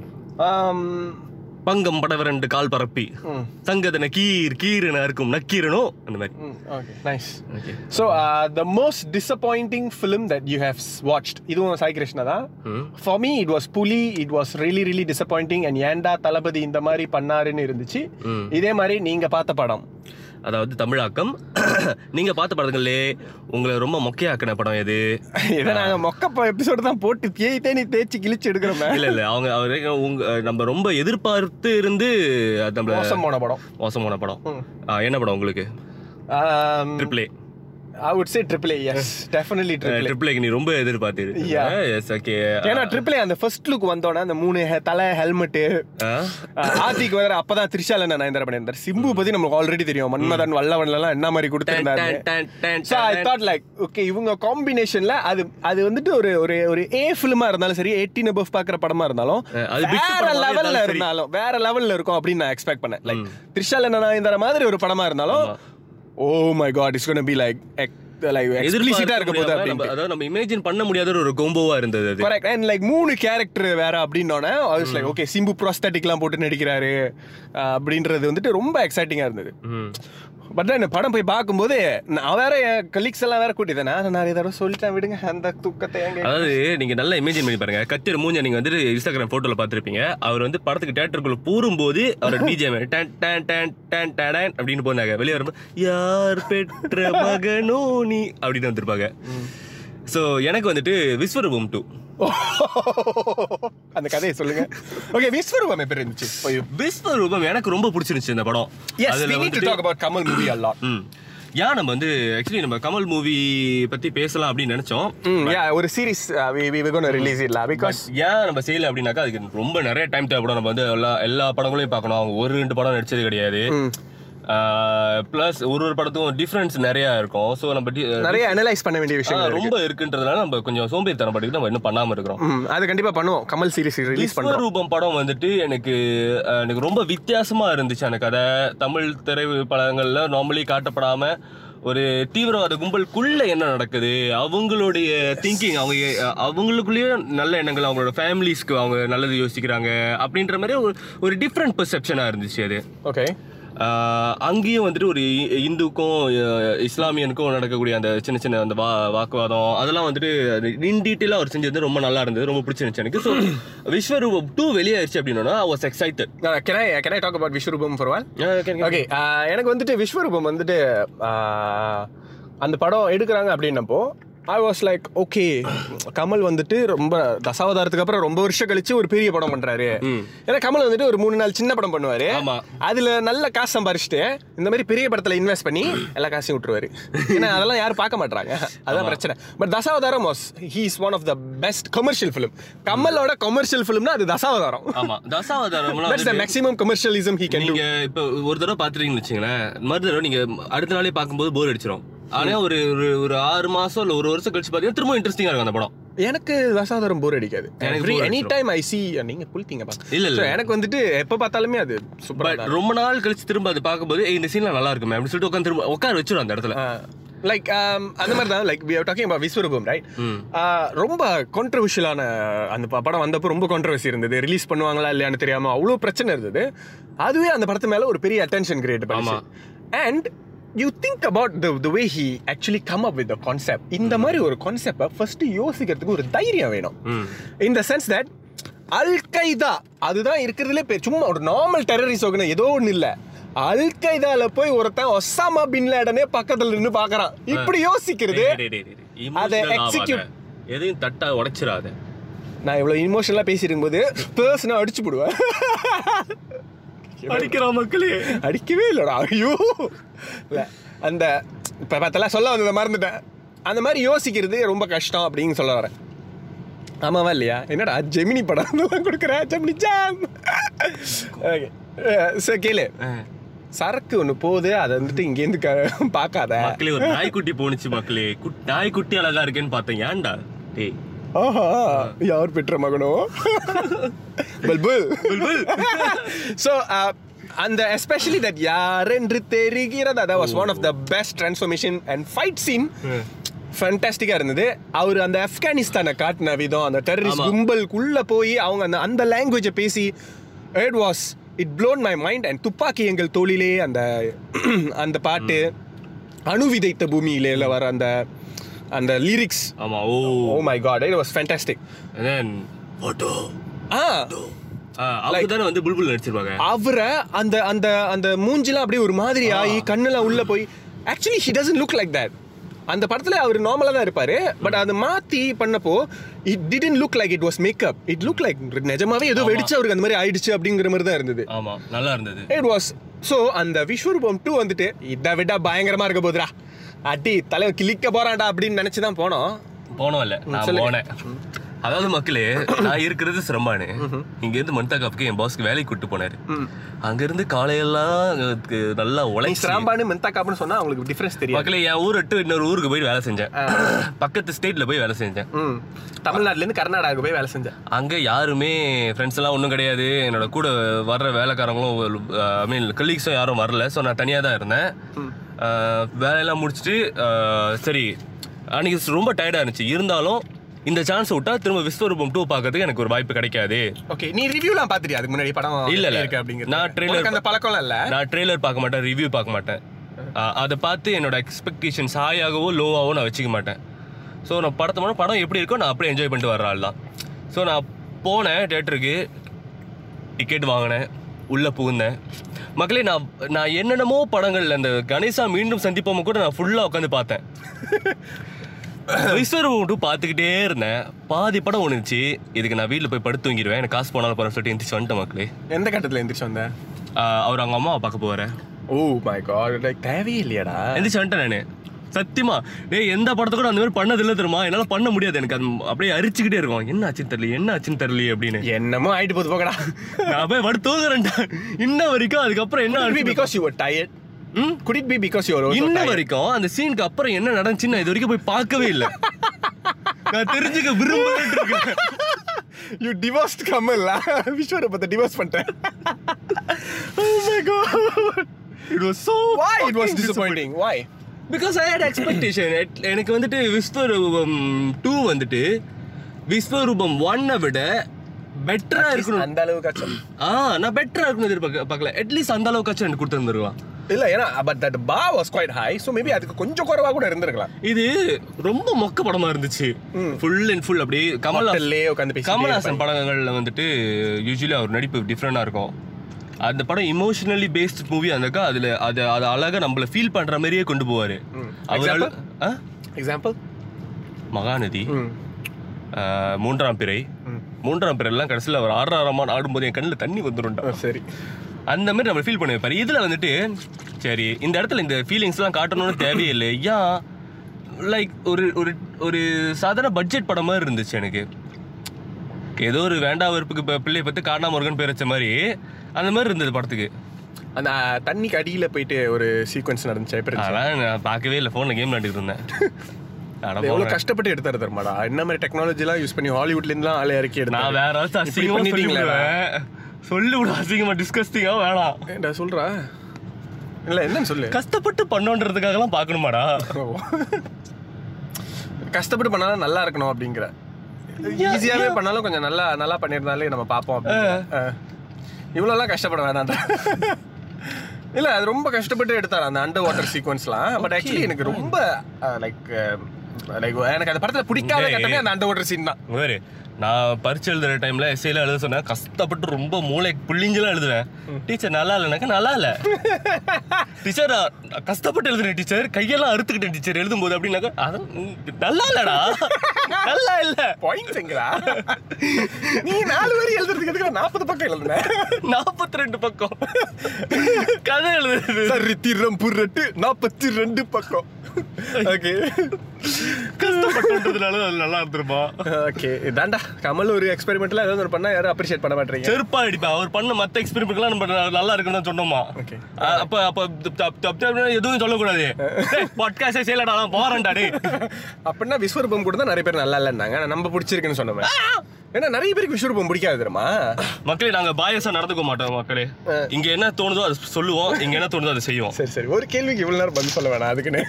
பங்கம் படவரண்டு கால் பரப்பி ம் தங்கதன கீர் கீரன இருக்கும் நக்கீரனோ அந்த மாதிரி okay nice okay so the most disappointing film that you have watched இதுவும் சாய் கிருஷ்ணா தான் ம் for me it was Puli it was really really disappointing and ஏன்டா தளபதி இந்த மாதிரி பண்ணாருன்னு இருந்துச்சு ம். இதே மாதிரி நீங்க பார்த்த படம் அதாவது தமிழாக்கம் நீங்க பார்த்த படங்களே உங்களை ரொம்ப மொக்கையாக்கின படம் எது இதை நாங்க மொக்க எபிசோடு தான் போட்டு தேய் தேனி தேய்ச்சி கிழிச்சு எடுக்கிறோமே இல்ல இல்ல அவங்க அவரு உங்க நம்ம ரொம்ப எதிர்பார்த்து இருந்து அது நம்மள மோசம் போன படம் மோசமான படம் ம். ஆ, என்ன படம் உங்களுக்கு triple A I would say triple S definitely triple triple ஏக்கு நீ ரொம்ப எதிர்பார்த்து Yeah. எஸ் ஓகே ஏன்னா ட்ரிபிள் அந்த ஃபர்ஸ்ட் லுக் வந்தோடனே அந்த மூணு he- தலை ஹெல்மெட்டு ஆர்த்திக்கு வேற அப்பதான் திரிஷால நான் நயன்தாரா பண்ணியிருந்தார் சிம்பு பத்தி நமக்கு ஆல்ரெடி தெரியும் மன்மதன் வல்லவன்ல எல்லாம் என்ன மாதிரி கொடுத்திருந்தாரு so I thought like okay இவங்க காம்பினேஷன்ல அது அது வந்துட்டு ஒரு ஒரு ஒரு ஏ ஃபிலிமா இருந்தாலும் சரி எயிட்டீன் above பார்க்குற படமா இருந்தாலும் அது big வேற படமாவே லெவல்ல இருந்தாலும் சரி. இருந்தாலும் வேற லெவல்ல இருக்கும் அப்படின்னு நான் எக்ஸ்பெக்ட் பண்ணேன் லைக் த்ரிஷால நயன்தாரா மாதிரி ஒரு படமா இருந்தாலும் oh my god it's gonna be like like எக்ஸ்பிளிசிட்டா இருக்க போகுது அப்படின்னு அதாவது நம்ம இமேஜின் பண்ண முடியாத ஒரு கோம்போவா இருந்தது அது கரெக்ட் அண்ட் லைக் மூணு கேரக்டர் வேற அப்படின்னோடனே லைக் ஓகே சிம்பு ப்ராஸ்தட்டிக்லாம் போட்டு நடிக்கிறாரு அஹ், அப்படின்றது வந்துட்டு ரொம்ப எக்ஸைட்டிங்காக இருந்தது ம். பட் இந்த படம் போய் பார்க்கும்போது நான் வேற என் கலீக்ஸ் எல்லாம் வேற கூட்டிட்டேன் நான் நிறைய தடவை சொல்லிட்டேன் விடுங்க அந்த துக்கத்தை எங்க அதாவது நீங்க நல்லா இமேஜின் பண்ணி பாருங்க கத்திர மூஞ்ச நீங்க வந்துட்டு இன்ஸ்டாகிராம் போட்டோல பாத்திருப்பீங்க அவர் வந்து படத்துக்கு தேட்டருக்குள்ள பூரும்போது அவர் பிஜிஎம் டன் டன் டன் டன் டன் அப்படின்னு போனாங்க வெளியே வரும்போது யார் பெற்ற மகனோ நீ அப்படின்னு வந்திருப்பாங்க ஸோ எனக்கு வந்துட்டு விஸ்வரூபம் டூ அந்த கதையை சொல்லுங்க ஓகே விஸ்வரூபம் எப்படி இருந்துச்சு for you? விஸ்வரூபம் எனக்கு ரொம்ப பிடிச்சிருந்துச்சு இந்த படம் Yes, அதுல we need to வந்துட்டு- talk about Kamal movie a lot. ம் ஏன் நம்ம வந்து ஆக்சுவலி நம்ம கமல் மூவி பத்தி பேசலாம் அப்படின்னு நினைச்சோம் Mm, yeah, ஒரு series we we were going to release it lah because ஏன் நம்ம செய்யல அப்படின்னாக்கா அதுக்கு ரொம்ப நிறைய டைம் தேவைப்படும் நம்ம வந்து எல்லா எல்லா படங்களையும் பார்க்கணும் அவங்க ஒரு ரெண்டு படம் நடிச்சது கிடையாது ப்ளஸ் ஒரு ஒரு படத்துக்கும் டிஃப்ரென்ஸ் நிறைய இருக்கும் ஸோ நம்ம di- நிறைய அனலைஸ் பண்ண வேண்டிய ஆ, விஷயம் ரொம்ப இருக்குன்றதுனால நம்ம கொஞ்சம் சோம்பேறித்தனம் பட்டு நம்ம இன்னும் பண்ணாம இருக்கிறோம் ம் அது கண்டிப்பா பண்ணுவோம் கமல் சீரிஸ் ரிலீஸ் பண்றோம் விஸ்வரூபம் படம் வந்துட்டு எனக்கு அஹ், எனக்கு ரொம்ப வித்தியாசமா இருந்துச்சு அந்த கதை தமிழ் திரை படங்கள்ல நார்மலி காட்டப்படாம ஒரு தீவிரவாத கும்பலுக்குள்ள என்ன நடக்குது அவங்களுடைய திங்கிங் அவங்க அஹ், அவங்களுக்குள்ளேயே நல்ல எண்ணங்கள் அவங்களோட ஃபேமிலிஸ்க்கு அவங்க நல்லது யோசிக்கிறாங்க அப்படின்ற மாதிரி ஒரு ஒரு டிஃப்ரெண்ட் பெர்செப்ஷனா இருந்துச்சு அது ஓகே ஆஹ் அங்கேயும் வந்துட்டு ஒரு இ- இந்துக்கும் அஹ், இஸ்லாமியனுக்கும் நடக்கக்கூடிய அந்த சின்ன சின்ன அந்த வா வாக்குவாதம் அதெல்லாம் வந்துட்டு இன் டீட்டெயிலாக அவர் செஞ்சது ரொம்ப நல்லா இருந்தது ரொம்ப பிடிச்சிருந்துச்சு எனக்கு ஸோ விஸ்வரூபம் டூ வெளியாயிருச்சு அப்படின்னா I was excited can I can I talk about Vishwaroopam for wall okay எனக்கு வந்துட்டு விஸ்வரூபம் வந்துட்டு ஆஹ், அந்த படம் எடுக்கிறாங்க அப்படின்னப்போ I was like okay Kamal வந்துட்டு ரொம்ப தசாவதாரத்துக்கு அப்புறம் ரொம்ப வருஷம் கழிச்சு ஒரு பெரிய படம் பண்றாரு ஏன்னா கமல் வந்துட்டு ஒரு மூணு நாள் சின்ன படம் பண்ணுவாரு ஆமா. அதுல நல்ல காசு சம்பாரிச்சுட்டு இந்த மாதிரி பெரிய படத்துல இன்வெஸ்ட் பண்ணி எல்லா காசையும் விட்டுருவாரு ஏன்னா அதெல்லாம் யாரும் பார்க்க மாட்டாங்க அதான் பிரச்சனை but Dasavatharam was he is one of the best commercial film கமலோட கமர்ஷியல் ஃபிலிம்னா அது தசாவதாரம் ஆமா தசாவதாரம்லாம் தட்ஸ் த வந்துட்டு மேக்ஸிமம் கமர்ஷியலிசம் ஹீ கேன் நீங்க இப்போ ஒரு தடவை பாத்துட்டீங்கன்னு வச்சுங்களேன் மறு தடவை நீங்க அடுத்த நாளே பார்க்கும்போது போர் அடிச்சிடும் ஆனா ஒரு ஒரு- ஒரு ஆறு மாசம் இல்ல ஒரு வருஷம் கழிச்சு பாத்தீங்கன்னா திரும்ப இன்ட்ரெஸ்டிங்கா இருக்கும் அந்த படம் எனக்கு தசாவதாரம் போர் அடிக்காது எனக்கு எவ்ரி bore எனி அடிச்சிரும். டைம் ஐ சி நீங்க புளித்தீங்க பா இல்ல, இல்ல. So, எனக்கு வந்துட்டு எப்ப பார்த்தாலுமே அது சூப்பரா பட் ரொம்ப நாள் கழிச்சு திரும்ப அது பார்க்கும்போது "ஏய், இந்த சீன்ல நல்லா இருக்குமே அப்படின்னு சொல்லிட்டு உட்காந்து திரும்ப உட்கார வச்சிரும் அந்த இடத்துல லைக் அந்த மாதிரி தான் like we are talking about Vishwaroopam right ம். ரொம்ப கான்ட்ரவர்ஷியலான அந்த ப- படம் வந்தப்போ ரொம்ப கான்ட்ரவர்சி இருந்தது ரிலீஸ் பண்ணுவாங்களா இல்லையான்னு தெரியாம அவ்வளோ பிரச்சனை இருந்தது அதுவே அந்த படத்து மேல ஒரு பெரிய அட்டென்ஷன் கிரியேட் பண்ணுச்சு and you think about the the way he actually come up with concept இந்த மாதிரி ஒரு கான்செப்டை ஃபர்ஸ்ட் யோசிக்கிறதுக்கு ஒரு தைரியம் வேணும் ம். இன் த சென்ஸ் தட் அல் கைதா அதுதான் இருக்கிறதுலே பெ- சும்மா ஒரு நார்மல் டெரரிஸ்ட் ஆகணும் ஏதோ ஒண்ணு இல்ல அல் கைதால போய் ஒருத்தன் ஒசாமா பின் லேடனே பக்கத்துல நின்னு பாக்குறான் இப்படி யோசிக்கிறது டேய், டேய், டேய், டேய். அதை Emotional execute- ஆகாத. எதையும் தட்டா உடைச்சிடாத நான் இவ்வளோ இமோஷனலாக பேசியிருக்கும் போது பர்சனாக அடிச்சு போடுவேன் அடிக்கிறா மக்களே அடிக்கவே இல்லைடா ஐயோ இல்லை அந்த இப்போ பார்த்தலாம் சொல்ல வந்ததை மறந்துட்டேன் அந்த மாதிரி யோசிக்கிறது ரொம்ப கஷ்டம் அப்படின்னு சொல்ல வரேன் ஆமாவா இல்லையா என்னடா ஜெமினி படம் எல்லாம் கொடுக்குற ஜெமினி ஜாம் ஓகே சார் கேளு சரக்கு ஒன்று போகுது அதை வந்துட்டு இங்கேருந்து க பார்க்காத மக்களே ஒரு நாய்க்குட்டி போணுச்சு மக்களே குட்- நாய்க்குட்டி அழகா இருக்கேன்னு பார்த்தேன் ஏன்டா டேய் ஆஹா யார் பெற்ற மகனோ பல்புல் ஸோ அந்த எஸ்பெஷலி தட் யார் என்று தெரிகிறது that was one of the best transformation and fight scene ஃபேண்டாஸ்டிக்காக இருந்தது அவர் அந்த ஆப்கானிஸ்தானை காட்டின விதம் அந்த டெரரிஸ்ட் ஆமா. கும்பலுக்குள்ள போய் அவங்க அந்த அந்த லாங்குவேஜை பேசி it was it blown my mind and துப்பாக்கி எங்கள் தோளிலே அந்த அந்த பாட்டு அணு விதைத்த பூமியில வர அந்த அந்த லிரிக்ஸ் ஆமா oh oh my god it was fantastic and then photo ஆ அவங்க தானே வந்து புல்புல் நடிச்சிருப்பாங்க அவரை அந்த அந்த அந்த மூஞ்சிலாம் அப்படியே ஒரு மாதிரி ஆகி கண்ணுலாம் உள்ள போய் actually he doesn't look like that அந்த படத்துல அவர் நார்மலா தான் இருப்பாரு பட் அதை மாத்தி பண்ணப்போ it didn't look like it was makeup it look like நிஜமாவே ஏதோ வெடிச்சு அவருக்கு அந்த மாதிரி ஆயிடுச்சு அப்படிங்கிற மாதிரி தான் இருந்தது ஆமா நல்லா இருந்தது இட் வாஸ் ஸோ அந்த விஸ்வரூபம் டூ வந்துட்டு இதை விட பயங்கரமா இருக்க போதுடா அடி தலைவர் கிளிக்க போறான்டா அப்படின்னு நினைச்சு தான் போனோம் போனோம் இல்ல நான் சொல்லுங்க. போனேன் அதாவது மக்களே நான் இருக்கிறது சிரமானு இங்க இருந்து மன்தா காப்புக்கு என் பாஸ்க்கு வேலைக்கு கூட்டு போனாரு அங்க இருந்து காலையெல்லாம் எனக்கு நல்லா நீ உழைச்சி சிராம்பானு மென்தா காப்புன்னு சொன்னா அவங்களுக்கு டிஃபரன்ஸ் தெரியும் மக்களே என் ஊர் விட்டு இன்னொரு ஊருக்கு போய் வேலை செஞ்சேன் பக்கத்து ஸ்டேட்ல போய் வேலை செஞ்சேன் ம் தமிழ்நாட்டுல இருந்து கர்நாடகாவுக்கு போய் வேலை செஞ்சேன் அங்க யாருமே ஃப்ரெண்ட்ஸ் எல்லாம் ஒன்றும் கிடையாது என்னோட கூட வர்ற வேலைக்காரங்களும் ஐ மீன் கலீக்ஸும் யாரும் வரல ஸோ நான் தனியாக தான் இருந்தேன் அஹ், வேலையெல்லாம் முடிச்சுட்டு அஹ், சரி அன்னைக்கு ரொம்ப டயர்டாக இருந்துச்சு இருந்தாலும் இந்த சான்ஸ் விட்டா திரும்ப விஸ்வரூபம் டூ பார்க்கறதுக்கு எனக்கு ஒரு வாய்ப்பு கிடைக்காது ஓகே நீ ரிவ்யூலாம் பாத்துட்டியா அதுக்கு முன்னாடி படம் இல்ல, இல்ல. இருக்கு அப்படிங்கிறது நான் trailer உனக்கு அந்த பழக்கம்லாம் இல்ல நான் ட்ரெய்லர் பார்க்க மாட்டேன் ரிவ்யூ பார்க்க மாட்டேன் அஹ், அதை பார்த்து என்னோட எக்ஸ்பெக்டேஷன்ஸ் ஹாயாகவோ லோவாகவோ நான் வச்சுக்க மாட்டேன் ஸோ நான் படத்தை மட்டும் படம் எப்படி இருக்கோ நான் அப்படியே என்ஜாய் பண்ணிட்டு வர்ற ஆள் தான் ஸோ நான் போனேன் தேட்டருக்கு டிக்கெட் வாங்கினேன் உள்ளே புகுந்தேன் மக்களே நான் நான் என்னென்னமோ படங்கள் அந்த கணேசா மீண்டும் சந்திப்போம் கூட நான் ஃபுல்லாக உட்காந்து பார்த்தேன் விஸ்வரூபம் மட்டும் பார்த்துக்கிட்டே இருந்தேன் பாதி படம் ஒன்றுச்சு இதுக்கு நான் வீட்டில் போய் படுத்து தூங்கிடுவேன் எனக்கு காசு போனாலும் போகிறேன் சொல்லிட்டு எந்திரிச்சு வந்துட்டேன் மக்களே எந்த கட்டத்துல எந்திரிச்சு வந்த ஆஹ் அவர் அவங்க அம்மாவை பார்க்க போகிறேன் ஓ மை காட் லைக் தேவையே இல்லையாடா எந்திரிச்சு வந்துட்டேன் நான் சத்தியமா டேய் எந்த படத்தை கூட அந்த மாதிரி பண்ணது இல்லை தெரியுமா என்னால பண்ண முடியாது எனக்கு அது அப்படியே அரிச்சுக்கிட்டே இருக்கும் என்ன ஆச்சுன்னு தெரியல என்ன ஆச்சுன்னு தெரியல அப்படின்னு என்னமோ ஆயிட்டு போகுது போகடா நான் போய் படுத்து தூங்குறேன்டா இன்ன வரைக்கும் அதுக்கப்புறம் என்ன Could it be ஆச்சு because you were tired ம்? could it be because you were also இன்ன tired வரைக்கும் அந்த சீனுக்கு அப்புறம் என்ன நடந்துச்சுன்னு நான் இது வரைக்கும் போய் பார்க்கவே இல்லை நான் தெரிஞ்சுக்க விரும்புறேன் இருக்கேன் you divorced கமல் விஸ்வரூபத்தை divorce பண்ணிட்டேன் oh my god it was so why it was disappointing why because I hate expectation எனக்கு வந்துட்டு விஸ்வரூபம் டூ வந்துட்டு விஸ்வரூபம் ஒன்னை விட பெட்டரா இருக்கணும் அந்த அளவுக்கு ஆ நான் பெட்டரா இருக்கணும் எதிர்பார்க்க பார்க்கல அட்லீஸ்ட் அந்த அளவுக்காச்சும் எனக்கு கொடுத்துருந்துருவான் இல்ல ஏன்னா but that bar was quite high so maybe அதுக்கு கொஞ்சம் குறைவா கூட இருந்திருக்கலாம் இது ரொம்ப மொக்க படமா இருந்துச்சு ஃபுல் அண்ட் ஃபுல் அப்படியே கமல்ஹாசன் ஹோட்டல்லே உட்காந்து பேசி கமல்ஹாசன் படங்கள்ல வந்துட்டு யூஸ்வலி அவர் நடிப்பு டிஃப்ரெண்டா இருக்கும் அந்த படம் இமோஷனலி பேஸ்ட் மூவி அந்தக்கா அதுல அது அது அழகா நம்மள ஃபீல் பண்ற மாதிரியே கொண்டு போவாரு அவர் ஆ? எக்ஸாம்பிள் மகாநதி ஆஹ், மூன்றாம் பிறை மூன்றாம் பிறைலாம் கடைசியில் அவர் ஆறாரமான ஆடும்போது என் கண்ணில் தண்ணி வந்துரும்டா சரி அந்த மாதிரி நம்ம ஃபீல் பண்ணி வைப்பாரு இதில் வந்துட்டு சரி இந்த இடத்துல இந்த ஃபீலிங்ஸ்லாம் காட்டணும்னு தேவையில்லை ஏன் லைக் ஒரு ஒரு ஒரு சாதாரண பட்ஜெட் படம் மாதிரி இருந்துச்சு எனக்கு ஏதோ ஒரு வேண்டா வெறுப்புக்கு இப்போ பிள்ளை பற்றி காணா முருகன் பேர் வச்ச மாதிரி அந்த மாதிரி இருந்தது படத்துக்கு அந்த தண்ணிக்கு அடியில போயிட்டு ஒரு சீக்வன்ஸ் நடந்துச்சு எப்படி இருந்துச்சு? அதெல்லாம் நான் பார்க்கவே இல்லை ஃபோனில் கேம் விளையாண்டுட்டு இருந்தேன் அட அது எவ்வளவு போங்க. கஷ்டப்பட்டு எடுத்தாரு தருமாடா என்ன மாதிரி டெக்னாலஜி எல்லாம் யூஸ் பண்ணி ஹாலிவுட்ல இருந்துலாம் ஆளை இறக்கி நான் எடுத்தாரு வேற ஏதாச்சும் இப்படி அசிங்கமா சொல்லி பண்ணிட்டீங்களேடா. விடுவேன் சொல்லி விட அசிங்கமா டிஸ்கஸ்டிங்கா வேணாம் ஏன்டா சொல்றா இல்ல என்னன்னு சொல்லு கஷ்டப்பட்டு பண்ணோன்றதுக்காகலாம் பார்க்கணுமாடா ஓ. கஷ்டப்பட்டு பண்ணாலும் நல்லா இருக்கணும் அப்படிங்கிற ஈஸியாவே பண்ணாலும் கொஞ்சம் நல்லா நல்லா பண்ணியிருந்தாலே நம்ம பார்ப்போம் அப்படின்னு. ஆ. இவ்வளோலாம் கஷ்டப்பட வேணாம்டா இல்ல அது ரொம்ப கஷ்டப்பட்டு எடுத்தாரு அந்த அண்டர் வாட்டர் சீக்வன்ஸ்லாம் பட் ஆக்சுவலி எனக்கு ரொம்ப லைக் Like, எனக்கு அந்த படத்துல பிடிக்காத டேய். கட்டமே அந்த அண்டர் வாட்டர் சீன் தான் வேறு நான் பரிச்சு எழுதுற டைம்ல எஸ்ஐல எழுத சொன்னேன் கஷ்டப்பட்டு ரொம்ப மூளை புள்ளிஞ்செல்லாம் எழுதுவேன் டீச்சர் நல்லா இல்லைனாக்கா நல்லா இல்ல டீச்சர் நான் கஷ்டப்பட்டு எழுதுறேன் டீச்சர் கையெல்லாம் அறுத்துக்கிட்டேன் டீச்சர் எழுதும்போது அப்படின்னாக்கா அது ம், நல்லா இல்லடா நல்லா இல்ல பாயிண்ட்ஸ் எங்கடா நீ நாலு வரி எழுதுறதுக்கு எதுக்கு நாற்பது பக்கம் எழுதுன நாற்பத்தி ரெண்டு பக்கம் கதை எழுதுறது சரி திரம் புரட்டு நாற்பத்தி ரெண்டு பக்கம் ஓகே கஷ்டப்பட்டுன்றதுனால அது நல்லா இருந்திருப்பா ஓகே இதாண்டா கமல் ஒரு எக்ஸ்பெரிமெண்ட்ல ஏதாவது ஒரு பண்ணா யாரும் அப்ரிஷியேட் பண்ண மாட்டீங்க செருப்பா அடிப்பா அவர் பண்ண மத்த எக்ஸ்பெரிமெண்ட்லாம் நம்ம நல்லா இருக்குன்னு சொன்னோமா Okay. அ- அப்ப அப்ப தப்- தப்- தப் தப்னு எதுவும் சொல்லக்கூடாது பாட்காஸ்டே செய்யலடா நான் போறேன்டா டேய் அப்படின்னா விஸ்வரூபம் கூட தான் நிறைய பேர் நல்லா இல்லைன்னாங்க ஆனா நம்ம பிடிச்சிருக்குன்னு சொன்னோம் ஏன்னா நிறைய பேருக்கு விஸ்வரூபம் பிடிக்காது தெரியுமா மக்களே நாங்க பாயசா நடந்துக்க மாட்டோம் மக்களே இங்க என்ன தோணுதோ அதை சொல்லுவோம் இங்க என்ன தோணுதோ அதை செய்வோம் சரி சரி ஒரு கேள்விக்கு இவ்வளவு நேரம் பதில் சொல்ல வேணாம் அதுக்குன்னு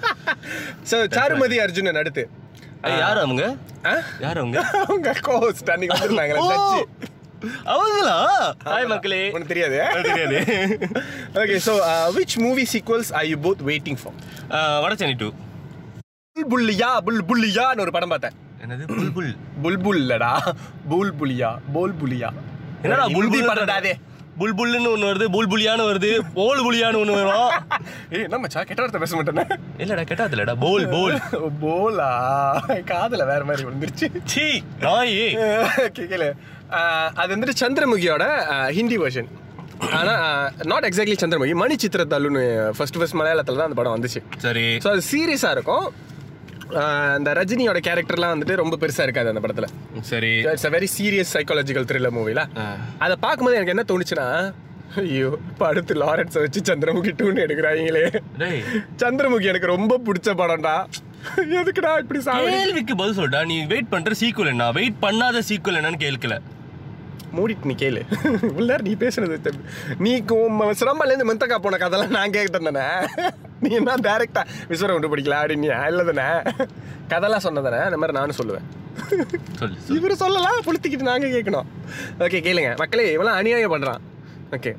ஸோ சாருமதி அர்ஜுனன் அடுத்து ஏய், யாரு அவங்க ஆ? யாரு அவங்க அவங்க கோஸ்ட் அன்னைக்கு வந்திருந்தாங்களே ஜட்ஜி அவங்களா ஹாய் மக்களே உனக்கு தெரியாது எனக்கு தெரியாது okay so which movie sequels are you both waiting for Vada Chennai two புல் புல்லியா புல் புல்லியான்னு ஒரு படம் பார்த்தேன் என்னது புல்புல் புல்புல் இல்லடா பூல் புலியா போல் புலியா என்னடா ஹிந்தி புல்புல் படடாதே புல்புல்னு ஒன்று வருது புல்புலியான்னு வருது போல் புலியான்னு ஒன்று வரும் ஏய் என்ன மச்சா கெட்ட வார்த்தை பேச மாட்டேனே இல்லடா கெட்டாதுலடா போல் போல் போலா காதுல வேற மாதிரி வந்துருச்சு சீ நாயே கேட்கல அது வந்துட்டு சந்திரமுகியோட அஹ், ஹிந்தி வெர்ஷன் ஆனா நாட் எக்ஸாக்ட்லி சந்திரமுகி மணி சித்திரத்தாளுன்னு ஃபர்ஸ்ட் ஃபர்ஸ்ட் மலையாளத்துல தான் அந்த படம் வந்துச்சு சரி ஸோ அது சீரியஸாக இருக்கும் அஹ், அந்த ரஜினியோட கேரக்டர்லாம் வந்துட்டு ரொம்ப பெருசா இருக்காது அந்த படத்துல சரி it's a very serious psychological thriller மூவில ஆ. அதை பார்க்கும்போது எனக்கு என்ன தோணுச்சுன்னா ஐயோ இப்போ அடுத்து லாரன்ஸை வச்சு சந்திரமுகி டூன்னு எடுக்கிறாங்களே டேய் சந்திரமுகி எனக்கு ரொம்ப பிடிச்ச படம்டா எதுக்குடா இப்படி சாவடி கேள்விக்கு பதில் சொல்டா நீ வெயிட் பண்ற சீக்குவல் என்ன வெயிட் பண்ணாத சீக்குவல் என்னன்னு கேட்கல மூடிட்டு நீ கேளு இவ்வளோ நேரம் நீ பேசுனது தெரியல. நீ சிரமலேருந்து மெந்தக்கா போன கதெல்லாம் நான் கேட்டேன் தானே நீ என்ன டேரெக்டா விஸ்வரம் கொண்டு படிக்கல அப்படின்னு இல்லை தானே கதெல்லாம் சொன்னதானே அந்த மாதிரி நானும் சொல்லுவேன் சொல்லு சொல்லு. இவரு சொல்லலாம் புளுத்திக்கிட்டு நாங்க கேட்கணும் ஓகே கேளுங்க மக்களே இவெல்லாம் அநியாயம் பண்றான் ஓகே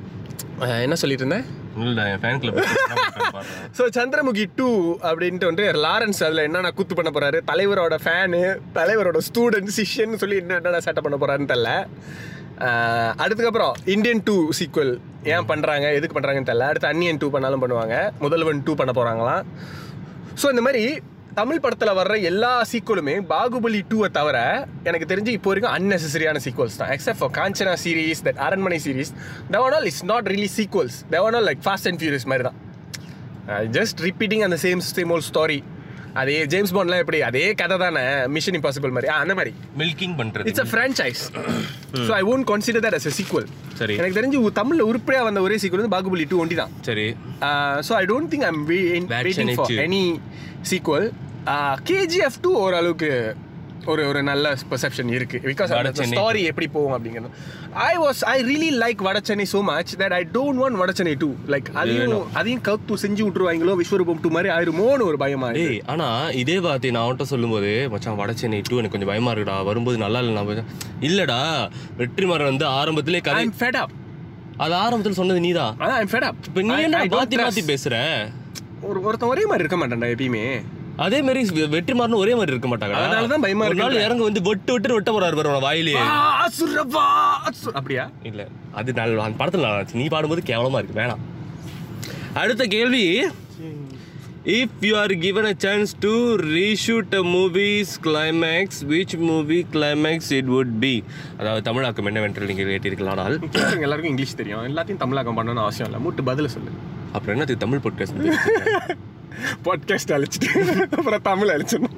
என்ன சொல்லிட்டு இருந்தேன் இல்ல என் fan club so Chandramukhi two அப்படின்ட்டு வந்து லாரன்ஸ் அதில் என்னென்ன கூத்து பண்ண போறாரு தலைவரோட ஃபேனு தலைவரோட ஸ்டூடெண்ட் சிஷ்யன்னு சொல்லி என்ன என்னென்ன செட்டப் பண்ண போறாருன்னு தெரில ஆஹ் அதுக்கப்புறம் இந்தியன் டூ சீக்வல் ஏன் பண்ணுறாங்க எதுக்கு பண்ணுறாங்கன்னு தெரில அடுத்து அன்னியன் டூ பண்ணாலும் பண்ணுவாங்க முதல்வன் டூ பண்ண போகிறாங்களாம் ஸோ இந்த மாதிரி தமிழ் படத்தில் வர்ற எல்லா சீக்வலுமே பாகுபலி டூவை தவிர எனக்கு தெரிஞ்சு இப்போ வரைக்கும் அன்னெசரியான சீக்வல்ஸ் தான் except for Kanchana series that Aranmanai series than all it's not really sequels than all like fast and furious மாதிரி தான் ஜஸ்ட் ரிப்பீட்டிங் அந்த சேம் சேம் ஓல் ஸ்டோரி அதே ஜேம்ஸ் பாண்ட்லாம் எப்படி அதே கதை தானே மிஷன் இம்பாசிபிள் மாதிரி ஆ, அந்த மாதிரி மில்கிங் பண்றது it's a franchise so I won't consider that as a sequel சரி. எனக்கு தெரிஞ்சு தமிழில் உருப்படியாக வந்த ஒரே சீக்வல் வந்து பாகுபலி டூ ஒண்டி தான் சரி so I don't think I'm waiting for Vaccinate. Any sequel KGF two ஓரளவுக்கு ஒரு ஒரு நல்ல பெர்செப்ஷன் இருக்கு பிகாஸ் அந்த வடசென்னை. ஸ்டாரி எப்படி போகும் அப்படிங்கிறது I was I really like Vada Chennai so much that I don't want Vada Chennai two like அதையும் அதையும் கவுத்து செஞ்சு விட்டுருவாங்களோ விஸ்வரூபம் டூ மாதிரி ஆயிருமோன்னு ஒரு பயமா இருக்கு டேய் ஆனா இதே வார்த்தை நான் அவன்கிட்ட சொல்லும்போது மச்சான் வட சென்னை டூ எனக்கு கொஞ்சம் பயமா இருக்குடா வரும்போது நல்லா இல்லை நான் போய் இல்லடா வெற்றிமாறன் வந்து ஆரம்பத்திலே கதை ஐம் ஃபெட் அப் அது ஆரம்பத்தில் சொன்னது நீதான் அதான் ஐம் ஃபெட் அப் இப்ப நீ என்ன மாத்தி மாத்தி பேசுற ஒரு ஒருத்தன் ஒரே மாதிரி இருக்க மாட்டான்டா எப்பயுமே அதே மாதிரி வெ- வெற்றிமாறன் ஒரே மாதிரி இருக்க மாட்டாங்க அதனாலதான் பயமா ஒரு நாள் இருக்குன்ற. இறங்க வந்து வெட்டு வெட்டு வெட்ட போறாரு பாரு உன வாயிலேயே அசுரவா அசு- அப்படியா இல்ல அது நல்ல அந்த படத்துல நல்லா இருந்துச்சு. நீ பாடும்போது கேவலமா இருக்கு வேணாம் அடுத்த கேள்வி if you are given a chance to reshoot a movies climax which movie climax it would be அதாவது தமிழாக்கம் என்னவென்று நீங்கள் கேட்டீர்களானால் கேக்குறவங்க எல்லாருக்கும் இங்கிலீஷ் தெரியும் எல்லாத்தையும் தமிழாக்கம் பண்ணணும்னு அவசியம் இல்லை மூட்டு பதில சொல்லு அப்புறம் என்னத்துக்கு தமிழ் பாட்காஸ்ட் பாட்காஸ்ட் அழிச்சிட்டு அப்புறம் தமிழ் அழிச்சிடணும்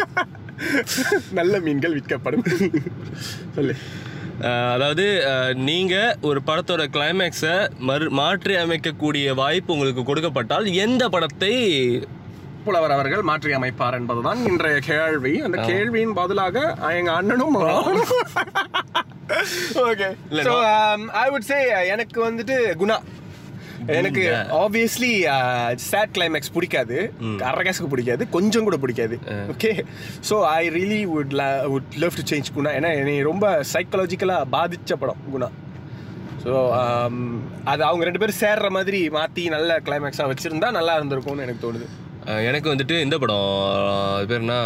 நல்ல மீன்கள் விற்கப்படும் சொல்லு அதாவது அஹ், நீங்க ஒரு படத்தோட கிளைமேக்ஸை மறு மாற்றி அமைக்கக்கூடிய வாய்ப்பு உங்களுக்கு கொடுக்கப்பட்டால் எந்த படத்தை புலவர் அவர்கள் மாற்றி அமைப்பார் என்பதுதான் இன்றைய கேள்வி அந்த கேள்வியின் பதிலாக எங்க அண்ணனும் ஓகே இல்ல, ஸோ ஐ வுட் சே எனக்கு வந்துட்டு குணா எனக்கு ஆப்வியஸ்லி சேட் கிளைமேக்ஸ் பிடிக்காது அரகஸுக்கு பிடிக்காது கொஞ்சம் கூட பிடிக்காது okay so I really would would love to change Guna ஏன்னா என்னை ரொம்ப சைக்கலாஜிக்கலாக பாதிச்ச படம் குணா ஸோ அது அவங்க ரெண்டு பேரும் சேர்ற மாதிரி மாற்றி நல்ல கிளைமேக்ஸாக வச்சுருந்தா நல்லா இருந்திருக்கும்னு எனக்கு தோணுது அஹ் எனக்கு வந்துட்டு இந்த படம் அது பேர் என்ன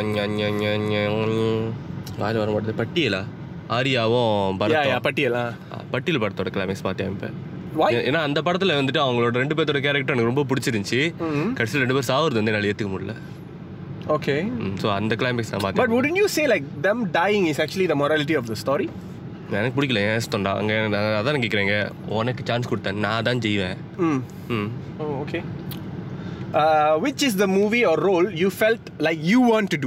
வாயில் வர மாட்டேது பட்டியலா ஆரியாவும் யா யா பரத்தும் பட்டியலா அஹ் பட்டியல் படத்தோட கிளைமேக்ஸ் பார்த்தேன் இப்போ Why? ஏன்னா அந்த படத்தில் வந்துட்டு அவங்களோட ரெண்டு பேர்த்தோட கேரக்டர் எனக்கு ரொம்ப பிடிச்சிருந்துச்சி கடைசியில் ரெண்டு பேர் சாவுறது வந்து என்னால் ஏற்றுக்க முடியல ஓகே ஸோ அந்த கிளைமேக்ஸ் நான் பட் பார்த்தேன் wouldn't you say like them dying is actually the morality of the story எனக்கு பிடிக்கல ஏன் இஷ்டம்டா அங்கே அதான் கேட்குறேங்க உனக்கு சான்ஸ் கொடுத்தேன் நான் தான் செய்வேன் mm. ம் oh, okay uh, which is the movie or role you felt like you want to do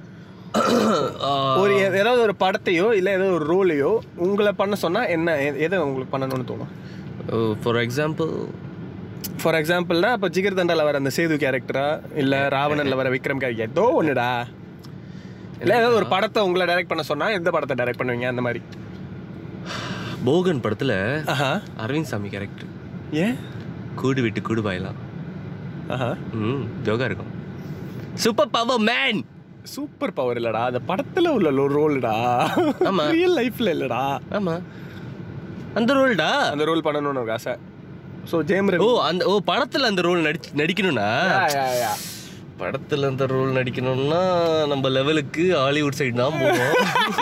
ஒரு எ- ஏதாவது ஒரு படத்தையோ இல்ல ஏதாவது ஒரு ரோலையோ உங்களை பண்ண சொன்னா என்ன எ- எதை உங்களுக்கு பண்ணணும்னு தோணும் ஃபார் எக்ஸாம்பிள் ஃபார் எக்ஸாம்பிள்னா இப்போ ஜிகர் தண்டால வர அந்த சேது கேரக்டரா இல்ல ராவணன்ல வர விக்ரம் கேரக்டர் ஏதோ ஒண்ணுடா இல்ல ஏதாவது ஒரு படத்தை உங்களை டைரக்ட் பண்ண சொன்னா எந்த படத்தை டைரக்ட் பண்ணுவீங்க அந்த மாதிரி போகன் படத்தில் ஆஹா அரவிந்த் சாமி கேரக்டர் ஏன் கூடு விட்டு கூடு பாயலாம் ஆஹா ம் ஜோகா இருக்கும் super power man super power இல்லடா அந்த படத்துல உள்ள ரோல்டா ஆமா. ரியல் லைஃப்ல இல்லடா ஆமா அந்த ரோல்டா அந்த ரோல் பண்ணணும்னு ஒரு ஆசை ஸோ ஜெயம் ஓ ரவி அந்த ஓ படத்துல அந்த ரோல் நடி நடிக்கணும்னா யா, யா, யா. படத்துல அந்த ரோல் நடிக்கணும்னா நம்ம லெவலுக்கு ஹாலிவுட் சைடு தான் போவோம்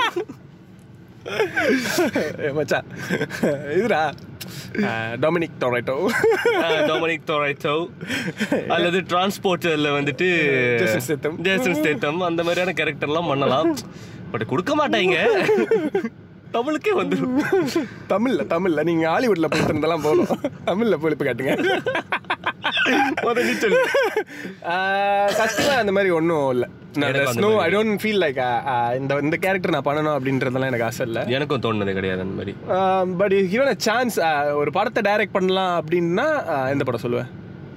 ஏ, மச்சான் இதுடா டொமினிக் டொரேட்டோ டொமினிக் டொரைட்டோ அல்லது டிரான்ஸ்போர்ட்டர்ல வந்துட்டு Jason Statham. ஜேசன் ஸ்டேத்தம் அந்த மாதிரியான கேரக்டர்லாம் பண்ணலாம் பட் கொடுக்க மாட்டாங்க தமிழுக்கே வந்துடும் தமிழ்ல தமிழ்ல நீங்க ஹாலிவுட்ல போயிட்டு இருந்தெல்லாம் போதும் தமிழ்ல பொழிப்பு காட்டுங்க முத நீ சொல்லு சத்தியமா அந்த மாதிரி ஒன்றும் இல்லை எனக்கு அந்த நோ மாதிரி ஐ டோன்ட் ஃபீல் லைக் இந்த இந்த கேரக்டர் நான் பண்ணணும் அப்படின்றதெல்லாம் எனக்கு ஆசை இல்லை எனக்கும் தோணுனது கிடையாது அந்த மாதிரி பட் கிவன் அ சான்ஸ் ஒரு படத்தை டைரக்ட் பண்ணலாம் அப்படின்னா uh, எந்த படம் சொல்லுவேன்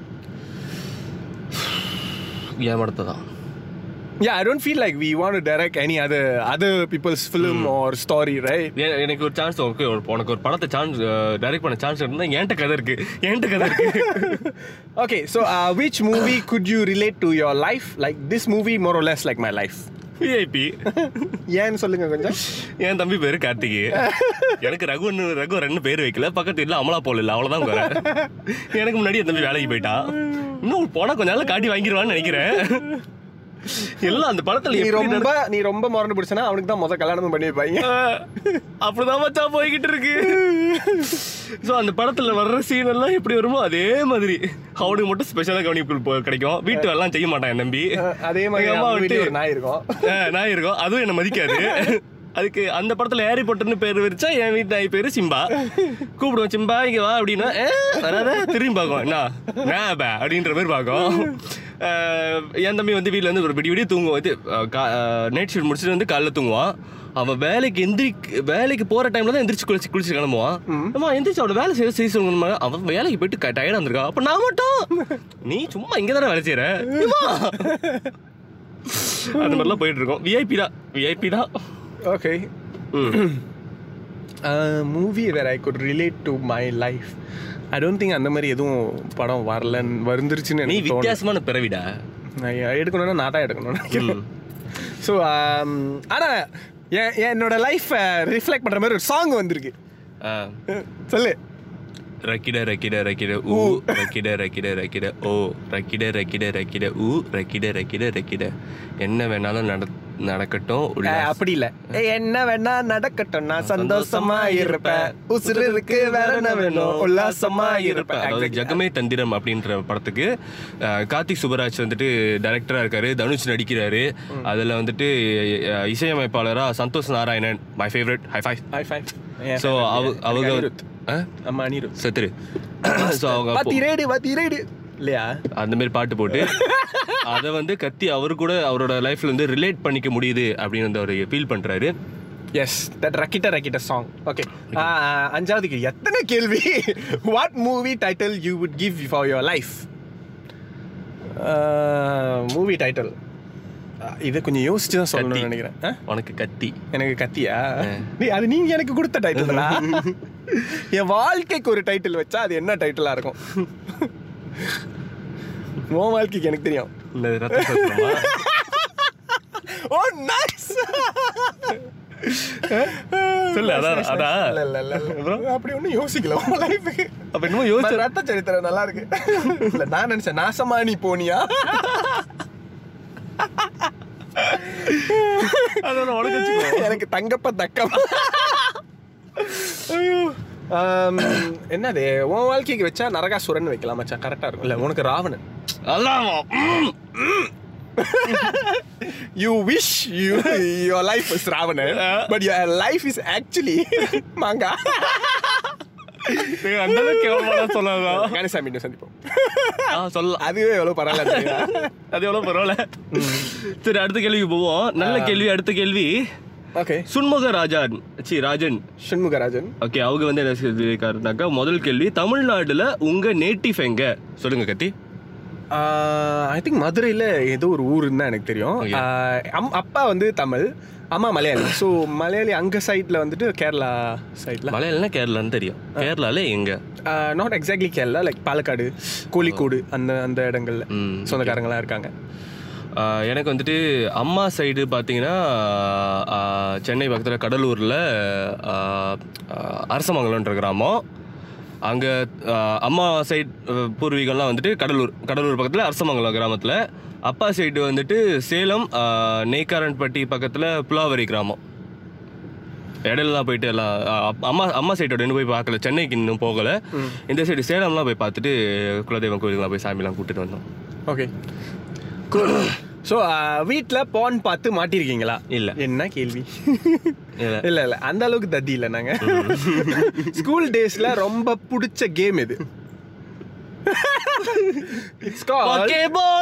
என் படத்தை தான் Yeah, I don't feel like we want to direct any other other people's film or story, right? எ- எனக்கு ஒரு சான்ஸ் ஓகே ஒரு உனக்கு ஒரு படத்தை சான்ஸ் டைரக்ட் பண்ண சான்ஸ் இருந்தா என்கிட்ட கதை இருக்கு என்கிட்ட கதை இருக்கு okay, so uh, which movie could you relate to your life? Like this movie, more or less like my life. VIP ஏன்னு சொல்லுங்க கொஞ்சம் என் தம்பி பேரு கார்த்திகே எனக்கு ரகுவன் ரகுவரன் பேர் வைக்கல பக்கத்து வீட்டில் அமலா போல இல்லை அவ்வளோதான் குறை எனக்கு முன்னாடி என் தம்பி வேலைக்கு போயிட்டான் இன்னும் போனா கொஞ்ச நாள் காட்டி வாங்கிடுவான்னு நினைக்கிறேன் எல்லாம் அந்த படத்துல நீ எப்படி ரொம்ப நீ ரொம்ப மறந்து பிடிச்சனா அவனுக்கு தான் முத கல்யாணமும் பண்ணி வைப்பாங்க நட- அப்படிதான் மச்சான் போய்கிட்டு இருக்கு ஸோ அந்த படத்துல வர்ற சீன் எல்லாம் எப்படி வருமோ அதே மாதிரி அவனுக்கு மட்டும் ஸ்பெஷலாக கவனிப்பு போ- கிடைக்கும் வீட்டு வேலைலாம் செய்ய மாட்டான் என் தம்பி அதே மாதிரி எங்க அம்மா அம்மா விட்டு- ஒரு நாய் இருக்கும் ஆ, நான் இருக்கோம் அதுவும் என்ன மதிக்காது அதுக்கு அந்த படத்துல ஹாரி பொட்டர்னு பேர் வச்சா என் வீட்டு நாய் பேரு சிம்பா கூப்பிடுவோம் சிம்பா இங்க வா அப்படின்னா "ஏ, வராத திரும்பி பார்க்கும் என்ன "நான் பே" அப்படின்ற மாதிரி பார்க்கும் அஹ், என் தம்பி வந்து வீட்டில் வந்து ஒரு விடிய விடிய தூங்குவோம் இது நைட் ஷூட் முடிச்சுட்டு வந்து காலைல தூங்குவான் அவன் வேலைக்கு எந்திரி வேலைக்கு போற டைம்ல தான் எந்திரிச்சு குளிச்சு குளிச்சு கிளம்புவான் அம்மா எந்திரிச்சு அவட வேலை செய்ய செய்ய சொல்லுங்க அவன் வேலைக்கு போயிட்டு டயர்டா இருந்திருக்கான் அப்ப நான் மட்டும் நீ சும்மா இங்க தானே வேலை செய்யற ஏம்மா? அந்த மாதிரிலாம் போயிட்டு இருக்கோம் விஐபி தான் விஐபி தான் ஓகே ம். Movie where I could relate to my life I don't think அந்த மாதிரி எதுவும் படம் வரலன்னு வந்துருச்சுன்னு நீ எனக்கு தோணுது வித்தியாசமான பிறவிடா நான் எடுக்கணும்னா நான் தான் எடுக்கணும் நினைக்கிறேன் ம். ஸோ ஆனால் என் என்னோட லைஃப்பை ரிஃப்ளெக்ட் பண்ணுற மாதிரி ஒரு சாங் வந்திருக்கு ஆ. சொல்லு ரக்கிட ரக்கிட ரக்கிட ஊ ரக்கிட ரக்கிட ரக்கிட ஓ ரக்கிட ரக்கிட ரக்கிட ஊ ரக்கிட ரக்கிட ரக்கிட என்ன வேணாலும் நட நடக்கட்டும் உள்ள ஏய், அப்படி இல்ல ஏய், என்ன வேணா நடக்கட்டும் நான் சந்தோஷமா இருப்பேன் உசுறு இருக்கு வேற என்ன வேணும் உல்லாசமா இருப்பேன் அதாவது ஜகமே தந்திரம் அப்படின்ற படத்துக்கு அஹ், கார்த்திக் சுப்பராஜ் வந்துட்டு டைரக்டரா இருக்காரு தனுஷ் நடிக்கிறாரு அதுல வந்துட்டு அஹ், இசையமைப்பாளரா Santhosh Narayanan my favourite high five high five so அவ அவங்க ஆ? அம்மா அனிருத் செத்துரு ஸோ அவங்க வாத்தி ரேடு வாத்தி ரேடு இல்லையா அந்த மாதிரி பாட்டு போட்டு அதை வந்து கத்தி அவரு கூட அவரோட லைஃப்ல வந்து ரிலேட் பண்ணிக்க முடியுது அப்படின்னு வந்து அவர் ஃபீல் பண்றாரு yes that Rakita Rakita song okay அஞ்சாவது கேள்வி எத்தனை கேள்வி what movie title you would give for your life movie title இது கொஞ்சம் யோசிச்சு தான் சொல்லணும்னு கத்தி. நினைக்கிறேன் ஆ? உனக்கு கத்தி எனக்கு கத்தியா நீ அது நீங்க எனக்கு கொடுத்த டைட்டில் என் வாழ்க்கைக்கு ஒரு டைட்டில் வச்சா அது என்ன டைட்டிலா இருக்கும் உன் வாழ்க்கைக்கு எனக்கு தெரியும் இந்த ரத்த சத்திரமா ஓ நைஸ் சொல்லு அதான் அதான் இல்ல இல்ல இல்ல இல்ல. அப்படி ஒண்ணும் யோசிக்கல உன் லைஃபுக்கு அப்ப இன்னும் யோசிச்சு ரத்த சரித்திரம் நல்லா இருக்கு இல்ல நான் நினைச்சேன் நாசமா நீ போனியா அதெல்லாம் உனக்கு வச்சுக்கோ எனக்கு தங்கப்ப தக்கம் ஐயோ ஆம், என்னது உன் வாழ்க்கைக்கு வச்சா நரகாசுரன் வைக்கலாம் மச்சான் கரெக்டா இருக்கும் இல்ல உனக்கு ராவணன் அதான் you wish you your life is Raavanan but your life is actually மாங்கா அந்த அளவுக்கு கேவலமான சொல்லாதான் கணேசாமி இன்னும் சந்திப்போம் ஆ சொல்லலாம் அதுவே எவ்வளவு பரவாயில்ல தெரியுமா? அது எவ்வளவு பரவாயில்ல சரி அடுத்த கேள்விக்கு போவோம் நல்ல கேள்வி அடுத்த கேள்வி okay Shanmuga Rajan C Rajan Shanmugarajan okay அவங்க வந்து என்ன சொல்லியிருக்காருனாக்கா முதல் கேள்வி தமிழ்நாடுல உங்க நேட்டிவ் எங்க சொல்லுங்க கத்தி ஐ திங்க் மதுரையில் ஏதோ ஒரு ஊருன்னு தான் எனக்கு தெரியும் Okay. ஆஹ் அம்- அப்பா வந்து தமிழ் அம்மா மலையாளி ஸோ மலையாளி அங்கே சைடில் வந்துட்டு கேரளா சைடில் மலையாளம்னா கேரளான்னு தெரியும் கேரளால எங்க not exactly Kerala like Palakkad Kozhikode அந்த அந்த இடங்கள்ல ம், சொந்தக்காரங்களாம் இருக்காங்க ஆஹ் எனக்கு வந்துட்டு அம்மா சைடு பார்த்தீங்கன்னா ஆஹ் சென்னை பக்கத்தில் கடலூரில் அரசமங்கலம்ன்ற கிராமம் அங்கே அம்மா சைட் பூர்வீகம்லாம் வந்துட்டு கடலூர் கடலூர் பக்கத்தில் அரசமங்கலம் கிராமத்தில் அப்பா சைடு வந்துட்டு சேலம் ஆஹ் நெய்க்காரன்பட்டி பக்கத்தில் புலாவரி கிராமம் இடையில தான் போயிட்டு எல்லாம் ஆஹ் அப்- அம்மா அம்மா சைட்டோட இன்னும் போய் பார்க்கல சென்னைக்கு இன்னும் போகலை இந்த சைடு சேலம்லாம் போய் பார்த்துட்டு குலதெய்வம் கோயிலுக்குலாம் போய் சாமிலாம் கூட்டிட்டு வந்தோம் ஓகே ஸோ வீட்டில் பான் பார்த்து மாட்டிருக்கீங்களா இல்ல. என்ன கேள்வி இல்ல. இல்ல இல்ல அந்த அளவுக்கு தத்தி இல்ல நாங்க ஸ்கூல் டேஸ்ல ரொம்ப பிடிச்ச கேம் இது இட்ஸ் கால்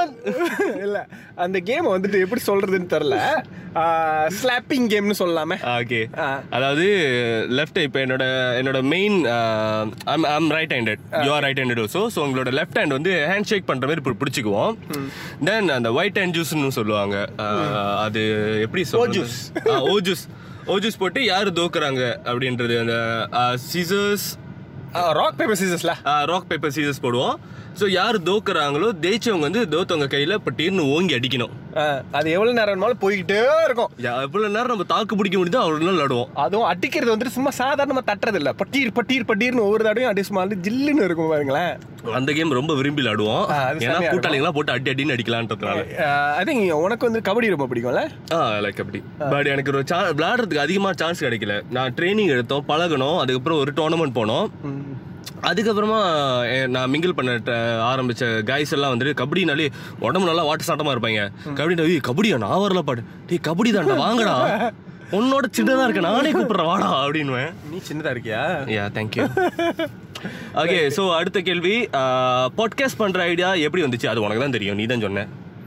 இல்ல அந்த கேம் வந்துட்டு எப்படி சொல்றதுன்னு தெரியல ஸ்லாப்பிங் கேம்னு சொல்லலாமே ஓகே ஆ. அதாவது லெஃப்ட் இப்போ என்னோட என்னோட main I'm I'm right handed you are right handed also so உங்களோட லெஃப்ட் ஹேண்ட் வந்து ஹேண்ட் ஷேக் பண்ணுற மாதிரி பி- பிடிச்சிக்குவோம் தென் அந்த ஒயிட் ஹேண்ட் ஜூஸ்னு சொல்லுவாங்க ஆஹ், அது எப்படி ஓஜூஸ். சொல்றது ஓஜூஸ் ஓஜூஸ் போட்டு யார் தோக்குறாங்க அப்படின்றது அந்த சீசர்ஸ் ராக் பேப்பர் சீசஸ்ல ராக் பேப்பர் சீசர்ஸ் போடுவோம் ஸோ யார் தோக்குறாங்களோ ஜெயிச்சவங்க வந்து தோத்தவங்க கையில் பட்டீர்னு ஓங்கி அடிக்கணும் அது எவ்வளவு நேரம் வேணுமாலும் போய்கிட்டே இருக்கும் எவ்வளோ நேரம் நம்ம தாக்கு பிடிக்க முடியுதோ அவ்வளோ நேரம் விளாடுவோம் அதுவும் அடிக்கிறது வந்துட்டு சும்மா சாதாரணமா தட்டுறது இல்ல பட்டீர் பட்டீர் பட்டீர்னு ஒவ்வொரு தடவையும் அடி சும்மா வந்து ஜில்லுன்னு இருக்கும் பாருங்களேன் அந்த கேம் ரொம்ப விரும்பி விளாடுவோம் ஆ, அது ஏன்னா செமையா கூட்டாளிங்களா போட்டு அடி அடின்னு அடிக்கலான்றதுனால ஐ திங்க் உனக்கு வந்து கபடி ரொம்ப பிடிக்கும்ல ஆ லைக் அப்படி பட் எனக்கு ஒரு சா விளாடுறதுக்கு அதிகமாக சான்ஸ் கிடைக்கல நான் ட்ரைனிங் எடுத்தோம் பழகணும் அதுக்கப்புறம் ஒரு டோர்னமெண்ட் போனோம் அதுக்கப்புறமா எ- நான் மிங்கிள் பண்ண ட- ஆரம்பிச்ச கைஸ் எல்லாம் வந்துட்டு கபடினாலே உடம்பு நல்லா வாட்ட சாட்டமா இருப்பாங்க கபடி "ஏய், கபடியா நான் வரல பாடு டேய் கபடி தான்டா வாங்கடா உன்னோட சின்னதா இருக்க நானே கூப்பிடுறேன் வாடா அப்படின்னுவேன் நீ சின்னதா இருக்கியா யா தேங்க்யூ ஓகே ஸோ அடுத்த கேள்வி பாட்காஸ்ட் பண்ற ஐடியா எப்படி வந்துச்சு அது உனக்கு தான் தெரியும் நீ தான் சொன்ன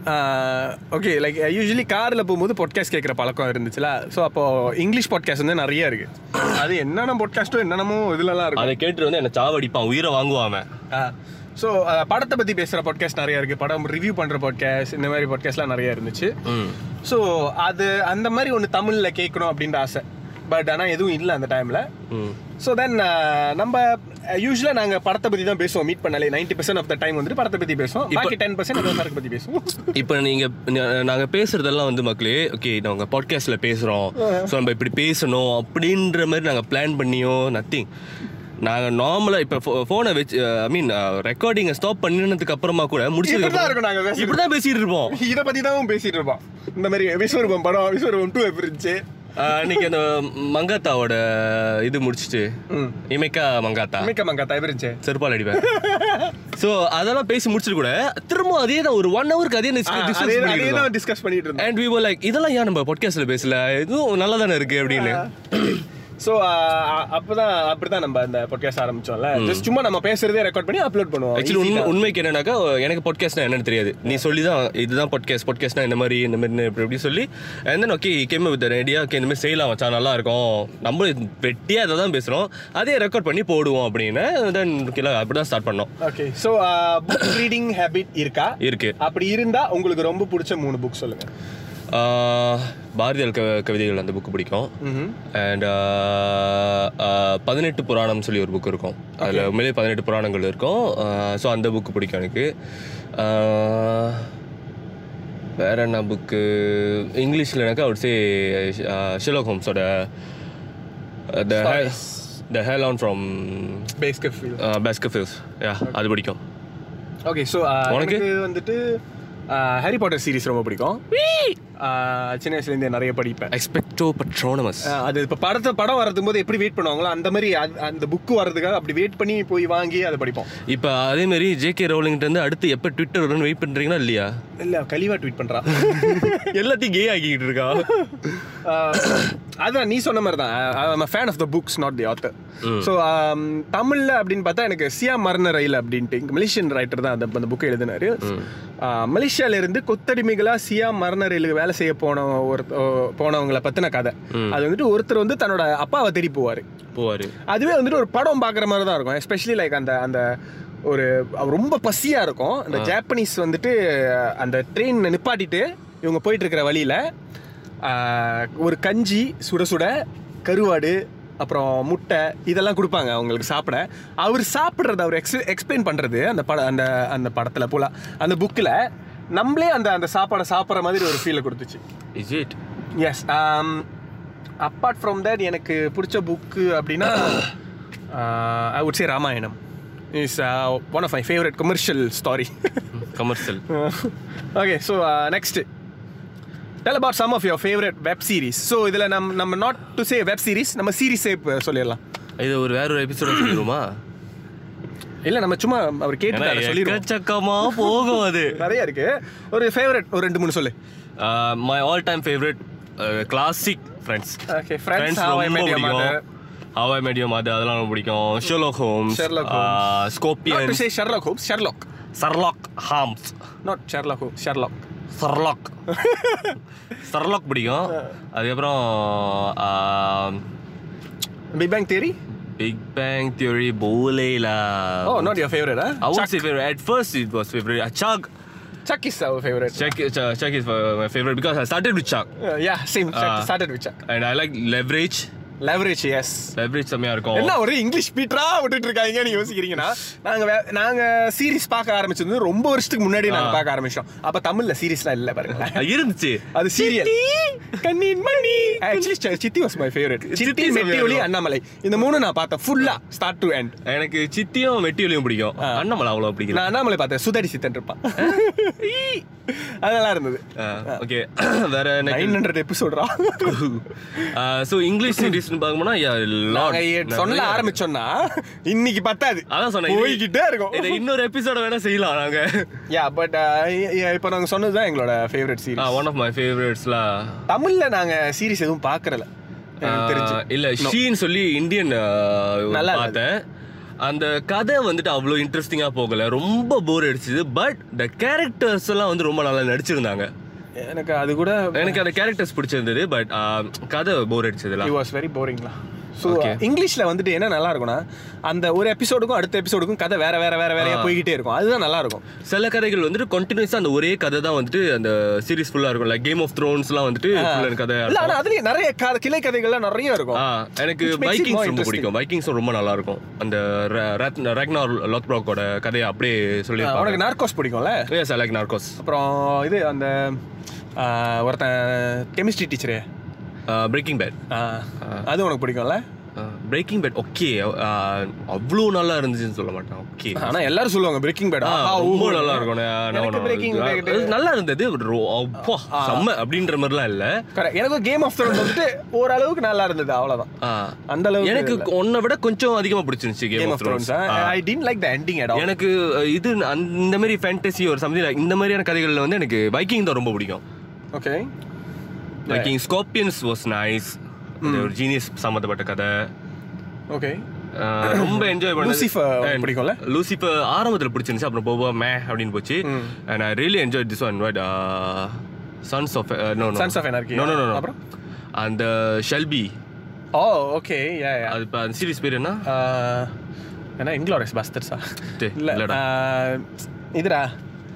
ஓகே லைக் யூஸ்வலி காரில் போகும்போது பாட்காஸ்ட் கேட்குற பழக்கம் இருந்துச்சுல ஸோ அப்போ இங்கிலீஷ் பாட்காஸ்ட் வந்து நிறைய இருக்கு அது என்னென்ன பாட்காஸ்ட்டோ என்னென்னமோ இதுலலாம் இருக்கும் அதை கேட்டு வந்து என்ன சாவடிப்பான் உயிரை வாங்குவான் அவன் ஸோ படத்தை பற்றி பேசுகிற பாட்காஸ்ட் நிறைய இருக்கு படம் ரிவ்யூ பண்ணுற பாட்காஸ்ட் இந்த மாதிரி பாட்காஸ்ட்லாம் நிறைய இருந்துச்சு ம் ஸோ அது அந்த மாதிரி ஒன்று தமிழில் கேட்கணும் அப்படின்ற ஆசை பட் ஆனால் எதுவும் இல்லை அந்த டைமில் ம் ஸோ தென் நம்ம யூஸ்வலாக நாங்கள் படத்தை பற்றி தான் பேசுவோம் மீட் பண்ணாலே ninety percent of the time வந்துட்டு படத்தை பற்றி பேசுவோம் பாக்கி டென் பர்சன்ட் ஏதோ சரக்கு பற்றி பேசுவோம் இப்போ நீங்க ந- நாங்க பேசுறதெல்லாம் வந்து மக்களே ஓகே நாங்க பாட்காஸ்ட்ல பேசுறோம் ஸோ நம்ம இப்படி பேசணும் அப்படின்ற மாதிரி நாங்க பிளான் பண்ணியோ நத்திங் நாங்க நார்மலா இப்போ ஃபோனை வச்சு ஐ மீன் ரெக்கார்டிங்கை ஸ்டாப் பண்ணினதுக்கு அப்புறமா கூட முடிச்சதுக்கு இப்படிதான் இருக்கும் நாங்க பேசுறது. இப்படி தான் பேசிட்டு இருப்போம் இதை பற்றி தான் பேசிட்டு இருப்போம் இந்த மாதிரி விஸ்வரூபம் படம் விஸ்வரூபம் டூ எப்படி இருந்துச்சு ஆஹ், அன்னைக்கு அந்த மங்காத்தாவோட இது முடிச்சிட்டு ம் இமைக்கா மங்காத்தா மிக்க மங்கா தயவு இருந்துச்சு செருப்பால் அடிப்பேன் ஸோ அதெல்லாம் பேசி முடிச்சிட்டு கூட திரும்ப அதே தான் ஒரு ஒன் ஹவருக்கு அதே discuss அதே பண்ணிட்டு அதே இருந்தோம். தான் டிஸ்கஸ் பண்ணிட்டு இருந்தோம் அண்ட் வி were லைக் இதெல்லாம் ஏன் நம்ம பாட்காஸ்ட்ல பேசல இதுவும் நல்லா தானே இருக்கு அப்படின்னு ஸோ அப்பதான் அப்படிதான் நம்ம அந்த பாட்காஸ்ட் ஆரம்பிச்சோம்ல ஜஸ்ட் சும்மா நம்ம பேசுறதே ரெக்கார்ட் பண்ணி அப்லோட் பண்ணுவோம் ஆக்சுவலி உண்மை உண்மைக்கு என்னன்னாக்கா எனக்கு பாட்காஸ்ட்னா என்னன்னு தெரியாது நீ சொல்லி தான் இதுதான் பாட்காஸ்ட் பாட்காஸ்ட்னா இந்த மாதிரி இந்த மாதிரி இப்படி இப்படி சொல்லி and then okay game with ரெடியா ஓகே இந்த மாதிரி செய்யலாம் வச்சா நல்லா இருக்கும் நம்ம வெட்டியாக அதை தான் பேசுகிறோம் அதே ரெக்கார்ட் பண்ணி போடுவோம் அப்படின்னு தென் அப்படி தான் ஸ்டார்ட் பண்ணோம் okay so book reading habit இருக்கா இருக்கு அப்படி இருந்தா உங்களுக்கு ரொம்ப பிடிச்ச மூணு புக் சொல்லுங்க ஆஹ், பாரதியார் கவ கவிதைகள் அந்த புக்கு பிடிக்கும் அண்ட் பதினெட்டு புராணம் சொல்லி ஒரு புக் இருக்கும் அதில் உண்மையிலே பதினெட்டு புராணங்கள் இருக்கும் ஸோ அந்த புக்கு பிடிக்கும் எனக்கு ஆஹ், வேற என்ன புக்கு இங்கிலீஷ்லனாக்கா அவர் சே ஷெலோக் ஹோம்ஸோட த த ஹேல் of from Baskerville Baskervilles yeah அது பிடிக்கும் ஓகே ஸோ உனக்கு? எனக்கு வந்துட்டு ஹாரி பாட்டர் சீரிஸ் ரொம்ப பிடிக்கும் ஆஹ் சின்ன வயசுலேருந்தே நிறைய படிப்பேன் எக்ஸ்பெக்டோ பட்ரோனமஸ் ஆஹ் அது இப்போ படத்தை படம் வர்றதுக்கு போது எப்படி வெயிட் பண்ணுவாங்களோ அந்த மாதிரி அது- அந்த புக்கு வர்றதுக்காக அப்படி வெயிட் பண்ணி போய் வாங்கி அதை படிப்போம் இப்போ அதே மாதிரி ஜேகே ரவுலிங்கிட்ட இருந்து அடுத்து எப்போ ட்விட்டர் வரும்னு வெயிட் பண்ணுறீங்களா இல்லையா இல்லை கலிவா ட்வீட் பண்ணுறான் எல்லாத்தையும் கே ஆக்கிக்கிட்டு இருக்கா அதான் நீ சொன்ன மாதிரி தான் fan of the books not the author so தமிழில் அப்படின்னு பார்த்தா எனக்கு சியா மரண ரயில் அப்படின்ட்டு இங்கே மலேசியன் ரைட்டர் தான் அந்த அந்த புக்கை எழுதினாரு மலேசியால இருந்து கொத்தடிமைகளா சியா மரண ரயிலுக்கு வேலை செய்ய போன ஒரு போனவங்களை பத்தின கதை அது வந்துட்டு ஒருத்தர் வந்து தன்னோட அப்பாவை தேடி போவார் போவார் அதுவே வந்துட்டு ஒரு படம் பார்க்குற மாதிரி தான் இருக்கும் எஸ்பெஷலி லைக் அந்த அந்த ஒரு அவர் ரொம்ப பசியா இருக்கும் அந்த ஜாப்பனீஸ் வந்துட்டு அந்த ட்ரெயின் நிப்பாட்டிட்டு இவங்க போயிட்டு இருக்கிற வழியில ஆஹ், ஒரு கஞ்சி சுட சுட கருவாடு அப்புறம் முட்டை இதெல்லாம் கொடுப்பாங்க அவங்களுக்கு சாப்பிட அவர் சாப்பிட்றது அவர் எக்ஸ் எக்ஸ்பிளைன் பண்ணுறது அந்த பட அந்த அந்த படத்தில் போல அந்த புக்கில் நம்மளே அந்த அந்த சாப்பாடை சாப்பிட்ற மாதிரி ஒரு ஃபீலை கொடுத்துச்சு is it as apart from that எனக்கு பிடிச்ச புக்கு அப்படின்னா ஐ வுட் சே Ramayanam is one of my favourite commercial story commercial okay so next tell about some of your favourite web series so இதில் நம்ம நம்ம not to say web series நம்ம சீரிஸே சொல்லிடலாம் இது ஒரு வேற ஒரு எபிசோட சொல்லிடுமா இல்லை நம்ம சும்மா அவர் கேட்டு சொல்லிடுவோம் எக்கச்சக்கமா போகும் அது நிறைய இருக்கு ஒரு ஃபேவரட் ஒரு ரெண்டு மூணு சொல்லு my all time favourite classic friends okay friends friends how I ரொம்ப மெட் யுவர் மதர் பிடிக்கும் how I met your mother அதெல்லாம் ரொம்ப பிடிக்கும் Sherlock Holmes Sherlock Holmes. not to scorpion say Sherlock Holmes Sherlock Sherlock Holmes not Sherlock Holmes Sherlock Sherlock Sherlock பிடிக்கும் அதுக்கப்புறம் Big Bang Theory big bang theory போலேலா oh not your favorite huh I would say favorite. At first, it was favorite. Uh, Chug. Chuck is our favorite Chuck, Chuck, Chuck is uh, my favorite because I started with Chuck. Uh, yeah same Chuck Ah. started with Chuck And I like leverage. leverage yes Leverage செம்மையா இருக்கும் என்ன ஒரு English பீட்டரா விட்டுட்டு இருக்காங்க நீ யோசிக்கிறீங்கன்னா நாங்க வே- நாங்க series பார்க்க ஆரம்பிச்சது ரொம்ப வருஷத்துக்கு முன்னாடி நாங்க ஆ. பார்க்க ஆரம்பிச்சோம் அப்ப தமிழ்ல சீரிஸ்லாம் இல்ல பாருங்க அது இருந்துச்சு அது serial Kannin Mani actually Chithi was my favourite Chithi Chithi மெட்டி ஒலி அண்ணாமலை இந்த மூணு நான் பார்த்தேன் ஃபுல்லா ஸ்டார்ட் டு எண்ட் எனக்கு சித்தியும் மெட்டியலையும் பிடிக்கும் அண்ணாமலை அவ்வளோ பிடிக்கல நான் அண்ணாமலை பார்த்தேன் சுதாடி சித்தன் இருப்பான் அது நல்லா இருந்தது ஓகே வேற நைன் ஹண்ட்ரட் எபிசோட்ரா ஸோ இங்கிலீஷ் சீரிஸ்னு பார்க்கணும்னா யா லாட் நாங்க சொல்ல ஆரம்பிச்சோம்னா இன்னைக்கு பத்தாது அதான் சொன்னேன் போய்கிட்டே இருக்கும் இதை இன்னொரு எபிசோட வேணா செய்யலாம் நாங்க யா பட் இப்போ நாங்க சொன்னதுதான் எங்களோட favourite series one of my ஃபேவரட்ஸ்லாம் தமிழ்ல நாங்க சீரிஸ் எதுவும் பார்க்கறல எனக்கு தெரிஞ்சு இல்ல ஷீன் சொல்லி இந்தியன் நல்லா பார்த்தேன் அந்த கதை வந்துட்டு அவ்வளோ இன்ட்ரெஸ்டிங்கா போகல ரொம்ப போர் அடிச்சது பட் த கேரக்டர்ஸ் எல்லாம் வந்து ரொம்ப நல்லா நடிச்சிருந்தாங்க எனக்கு அது கூட எனக்கு அந்த கேரக்டர்ஸ் பிடிச்சிருந்தது பட் கதை போர் அடிச்சதுலாம் இட் வாஸ் வெரி போரிங்லாம் ஸோ Okay. இங்கிலீஷ்ல வந்துட்டு என்ன நல்லா இருக்கும்னா அந்த ஒரு எபிசோடுக்கும் அடுத்த எபிசோடுக்கும் கதை வேற வேற வேற வேறையா போய்கிட்டே இருக்கும் அதுதான் நல்லா இருக்கும் சில கதைகள் வந்துட்டு கண்டினியூஸா அந்த ஒரே கதை தான் வந்துட்டு அந்த சீரிஸ் ஃபுல்லா இருக்கும் லைக் கேம் ஆஃப் த்ரோன்ஸ்லாம் வந்துட்டு full and கதை இல்ல ஆனா அதுலயே நிறைய க- கிளை கதைகள்லாம் நிறைய இருக்கும் ஆ எனக்கு Which makes it more Vikings ரொம்ப interesting. பிடிக்கும் வைக்கிங்ஸும் ரொம்ப நல்லா இருக்கும் அந்த ரக்னார் லாத்ப்ராக்கோட கதையை அப்படியே சொல்லியிருப்பாங்க உனக்கு நார்கோஸ் பிடிக்கும்ல எஸ் ஐ லைக் நார்கோஸ் அப்புறம் இது அந்த ஆ, ஒருத்தன் கெமிஸ்ட்ரி டீச்சரு பிரேக்கிங் பேட் அது உனக்கு பிடிக்கும்ல பிரேக்கிங் பேட் ஓகே அவ்வளோ நல்லா இருந்துச்சுன்னு சொல்ல மாட்டேன் ஓகே ஆனா எல்லாரும் சொல்லுவாங்க பிரேக்கிங் பேட் ரொம்ப நல்லா இருக்கும் நான் எனக்கு நான் Breaking Bad- அது நல்லா இருந்தது ரொ- அப்பா, செம்ம அப்படின்ற மாதிரிலாம் இல்ல Correct. எனக்கு கேம் ஆஃப் த்ரோன்ஸ் வந்துட்டு ஓரளவுக்கு நல்லா இருந்தது அவ்வளவுதான் ஆ. அந்த அளவுக்கு எனக்கு உன்னை விட கொஞ்சம் அதிகமா பிடிச்சிருந்துச்சு game game of thrones I did like the ending at all எனக்கு அஹ், இது அந்த- இந்த மாதிரி ஃபேண்டசி ஒரு சம்திங் இந்த மாதிரியான கதைகள்ல வந்து எனக்கு வைக்கிங் தான் ரொம்ப பிடிக்கும் okay Viking scorpions was nice ஒரு ஜீனியஸ் சம்மந்தப்பட்ட கதை ஓகே அஹ், ரொம்ப என்ஜாய் பண்ணது Lucifer பிடிக்கும்ல? லூசிஃபர் ஆரம்பத்துல பிடிச்சிருந்துச்சு அப்புறம் போக மே அப்படின்னு போச்சு and I really enjoy this one what sons of no no Sons of Anarchy. No no no அப்புறம்? அந்த ஷெல்பி ஓ ஓகே யா யா அது இப்போ அந்த சீரிஸ் பேர் என்ன என்ன இங்கிலோரஸ் பஸ்டர்ஸா டேய், இல்ல இல்லடா. ஆ, இதுடா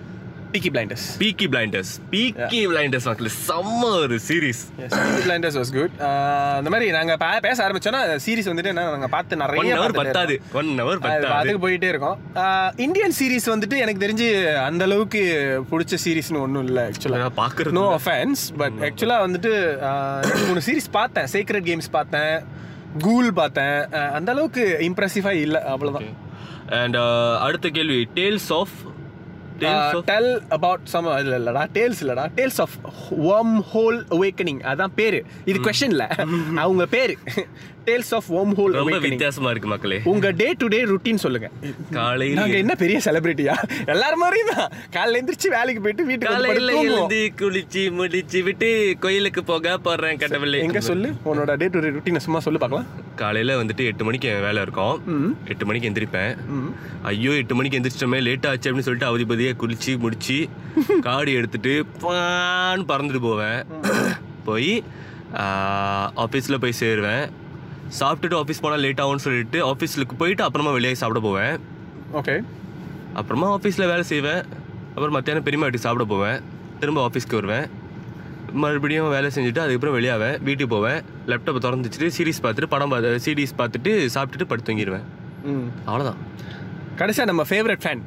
peaky blinders peaky blinders peaky blinders மக்கள் செம்ம ஒரு series peaky blinders was good அந்த மாதிரி நாங்க பே- பேச ஆரம்பிச்சோன்னா சீரிஸ் வந்துட்டு என்ன நாங்க பார்த்து ஒன் நிறைய ஹவர் பார்த்துட்டு பத்தாது ஒன் ஹவர் இருக்கோம். அது பத்தாது அதுக்கு போயிட்டே இருக்கோம் இந்தியன் சீரிஸ் வந்துட்டு எனக்கு தெரிஞ்சு அந்த அளவுக்கு பிடிச்ச சீரிஸ்னு ஒன்றும் இல்லை ஆக்சுவலாக நான் பாக்குறது நோ அஃபென்ஸ் பட் ஆக்சுவலாக வந்துட்டு ஆஹ், ரெண்டு மூணு சீரிஸ் பார்த்தேன் சீக்ரெட் கேம்ஸ் பார்த்தேன் கூல் பார்த்தேன் ஆஹ், அந்த அளவுக்கு இம்ப்ரெசிவாக இல்லை அவ்வளோதான் அண்ட் அடுத்த கேள்வி tales of tales of tell about some இல்ல இல்லடா டேல்ஸ் இல்லடா tales of worm hole awakening அதான் பேரு இது கொஸ்டின் இல்ல அவங்க பேரு டேல்ஸ் ஆஃப் ஒர்ம் ஹோல் ரொம்ப அவேக்கனிங் வித்தியாசமா இருக்கு மக்களே உங்க டே டு டே ருட்டீன் சொல்லுங்க காலையில நாங்க என்ன பெரிய செலிபிரிட்டியா எல்லாரும் மாதிரியும் தான் காலையில எந்திரிச்சு வேலைக்கு போயிட்டு வீட்டுக்கு வந்து காலையில படுத்து தூங்குவோம். எழுந்து குளிச்சு முடிச்சு விட்டு கோயிலுக்கு போக போறேன் கடவுளே எங்க சொல்லு உன்னோட டே டு டே ருட்டீன் சும்மா சொல்லு பார்க்கலாம் காலையில வந்துட்டு எட்டு மணிக்கு என் வேலை இருக்கும் ம். எட்டு மணிக்கு எந்திரிப்பேன் ம். ஐயோ எட்டு மணிக்கு எந்திரிச்சிட்டோமே லேட் ஆச்சு அப்படின்னு சொல்லிட்டு அவதிபதியா குளிச்சு முடிச்சு காடி எடுத்துட்டு பான்னு பறந்துட்டு போவேன் போய் ஆஃபீஸில் போய் சேருவேன் சாப்பிட்டுட்டு ஆஃபீஸ் போனால் லேட் ஆகும்னு சொல்லிட்டு ஆஃபீஸுக்கு போயிட்டு அப்புறமா வெளியே சாப்பிட போவேன் ஓகே அப்புறமா ஆஃபீஸில் வேலை செய்வேன் அப்புறம் மத்தியானம் பெரியம்மா வீட்டுக்கு சாப்பிட போவேன் திரும்ப ஆஃபீஸ்க்கு வருவேன் மறுபடியும் வேலை செஞ்சுட்டு அதுக்கப்புறம் வெளியாவேன் வீட்டுக்கு போவேன் லேப்டாப்பை திறந்து வச்சுட்டு சீரிஸ் பார்த்துட்டு படம் பார்த்து சீரிஸ் பார்த்துட்டு சாப்பிட்டுட்டு படுத்து தூங்கிடுவேன் ம் அவ்வளோதான் கடைசியா நம்ம ஃபேவரட் ஃபேன்